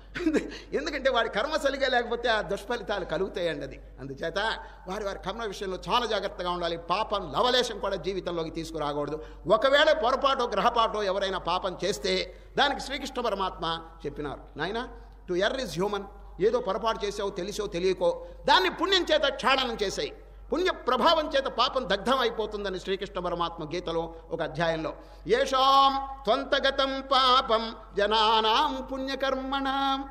ఎందుకంటే వాడి కర్మ సరిగా లేకపోతే ఆ దుష్ఫలితాలు కలుగుతాయండి అది అందుచేత వారి వారి కర్మ విషయంలో చాలా జాగ్రత్తగా ఉండాలి పాపం లవలేశం కూడా జీవితంలోకి తీసుకురాకూడదు ఒకవేళ పొరపాటు గ్రహపాటు ఎవరైనా పాపం చేస్తే దానికి శ్రీకృష్ణ పరమాత్మ చెప్పినారు నాయన టు ఎర్ ఇస్ హ్యూమన్ ఏదో పొరపాటు చేసావు తెలిసో తెలియకో దాన్ని పుణ్యం చేత క్షాళనం చేసాయి పుణ్య ప్రభావం చేత పాపం దగ్ధం అయిపోతుందని శ్రీకృష్ణ పరమాత్మ గీతలో ఒక అధ్యాయంలో ఏషాం త్వంతగతం పాపం జనానాం పుణ్యకర్మణాం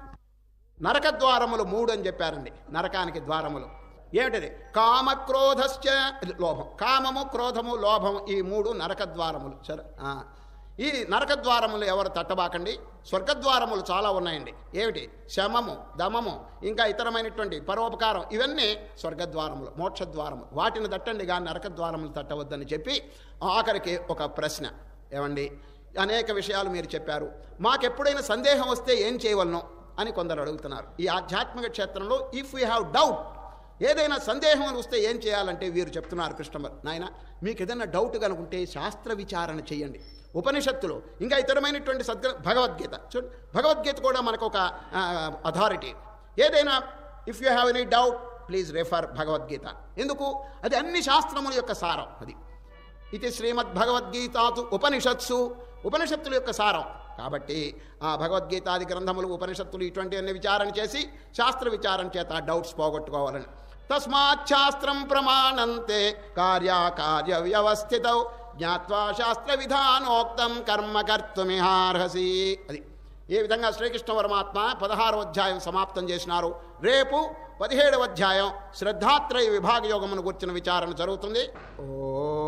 నరక ద్వారములు మూడు అని చెప్పారండి నరకానికి ద్వారములు ఏమిటది కామ క్రోధశ్చ ఇది లోభం కామము క్రోధము లోభము ఈ మూడు నరక ద్వారములు సరే ఆ. ఈ నరక ద్వారములు ఎవరు తట్టబాకండి స్వర్గద్వారములు చాలా ఉన్నాయండి ఏమిటి శమము దమము ఇంకా ఇతరమైనటువంటి పరోపకారం ఇవన్నీ స్వర్గద్వారములు మోక్షద్వారములు వాటిని తట్టండి కానీ నరక ద్వారములు తట్టవద్దని చెప్పి ఆఖరికి ఒక ప్రశ్న ఏమండి అనేక విషయాలు మీరు చెప్పారు మాకెప్పుడైనా సందేహం వస్తే ఏం చేయవలను అని కొందరు అడుగుతున్నారు ఈ ఆధ్యాత్మిక క్షేత్రంలో ఇఫ్ యూ హ్యావ్ డౌట్ ఏదైనా సందేహం అని వస్తే ఏం చేయాలంటే వీరు చెప్తున్నారు కృష్ణ నాయన మీకు ఏదైనా డౌట్ కనుకుంటే శాస్త్ర విచారణ చేయండి ఉపనిషత్తులు ఇంకా ఇతరమైనటువంటి సద్గ్ర భగవద్గీత చూడండి భగవద్గీత కూడా మనకు ఒక అథారిటీ ఏదైనా if you have any doubt please refer Bhagavad Gita ఎందుకు అది అన్ని శాస్త్రముల యొక్క సారం అది ఇది శ్రీమద్ భగవద్గీతాతు ఉపనిషత్సు ఉపనిషత్తుల యొక్క సారం కాబట్టి ఆ భగవద్గీతాది గ్రంథములు ఉపనిషత్తులు ఇటువంటివన్నీ విచారణ చేసి శాస్త్ర విచారణ చేత ఆ డౌట్స్ పోగొట్టుకోవాలని తస్మాత్ శాస్త్రం ప్రమాణంతే కార్యాకార్య వ్యవస్థిత జ్ఞాత్వా శాస్త్ర విధానోక్తం కర్మ కర్తుమిహార్హసి అది ఏ విధంగా శ్రీకృష్ణ పరమాత్మ పదహారవ అధ్యాయం సమాప్తం చేసినారు రేపు పదిహేడవ అధ్యాయం శ్రద్ధాత్రయ విభాగ యోగమును గుర్చిన విచారణ జరుగుతుంది ఓ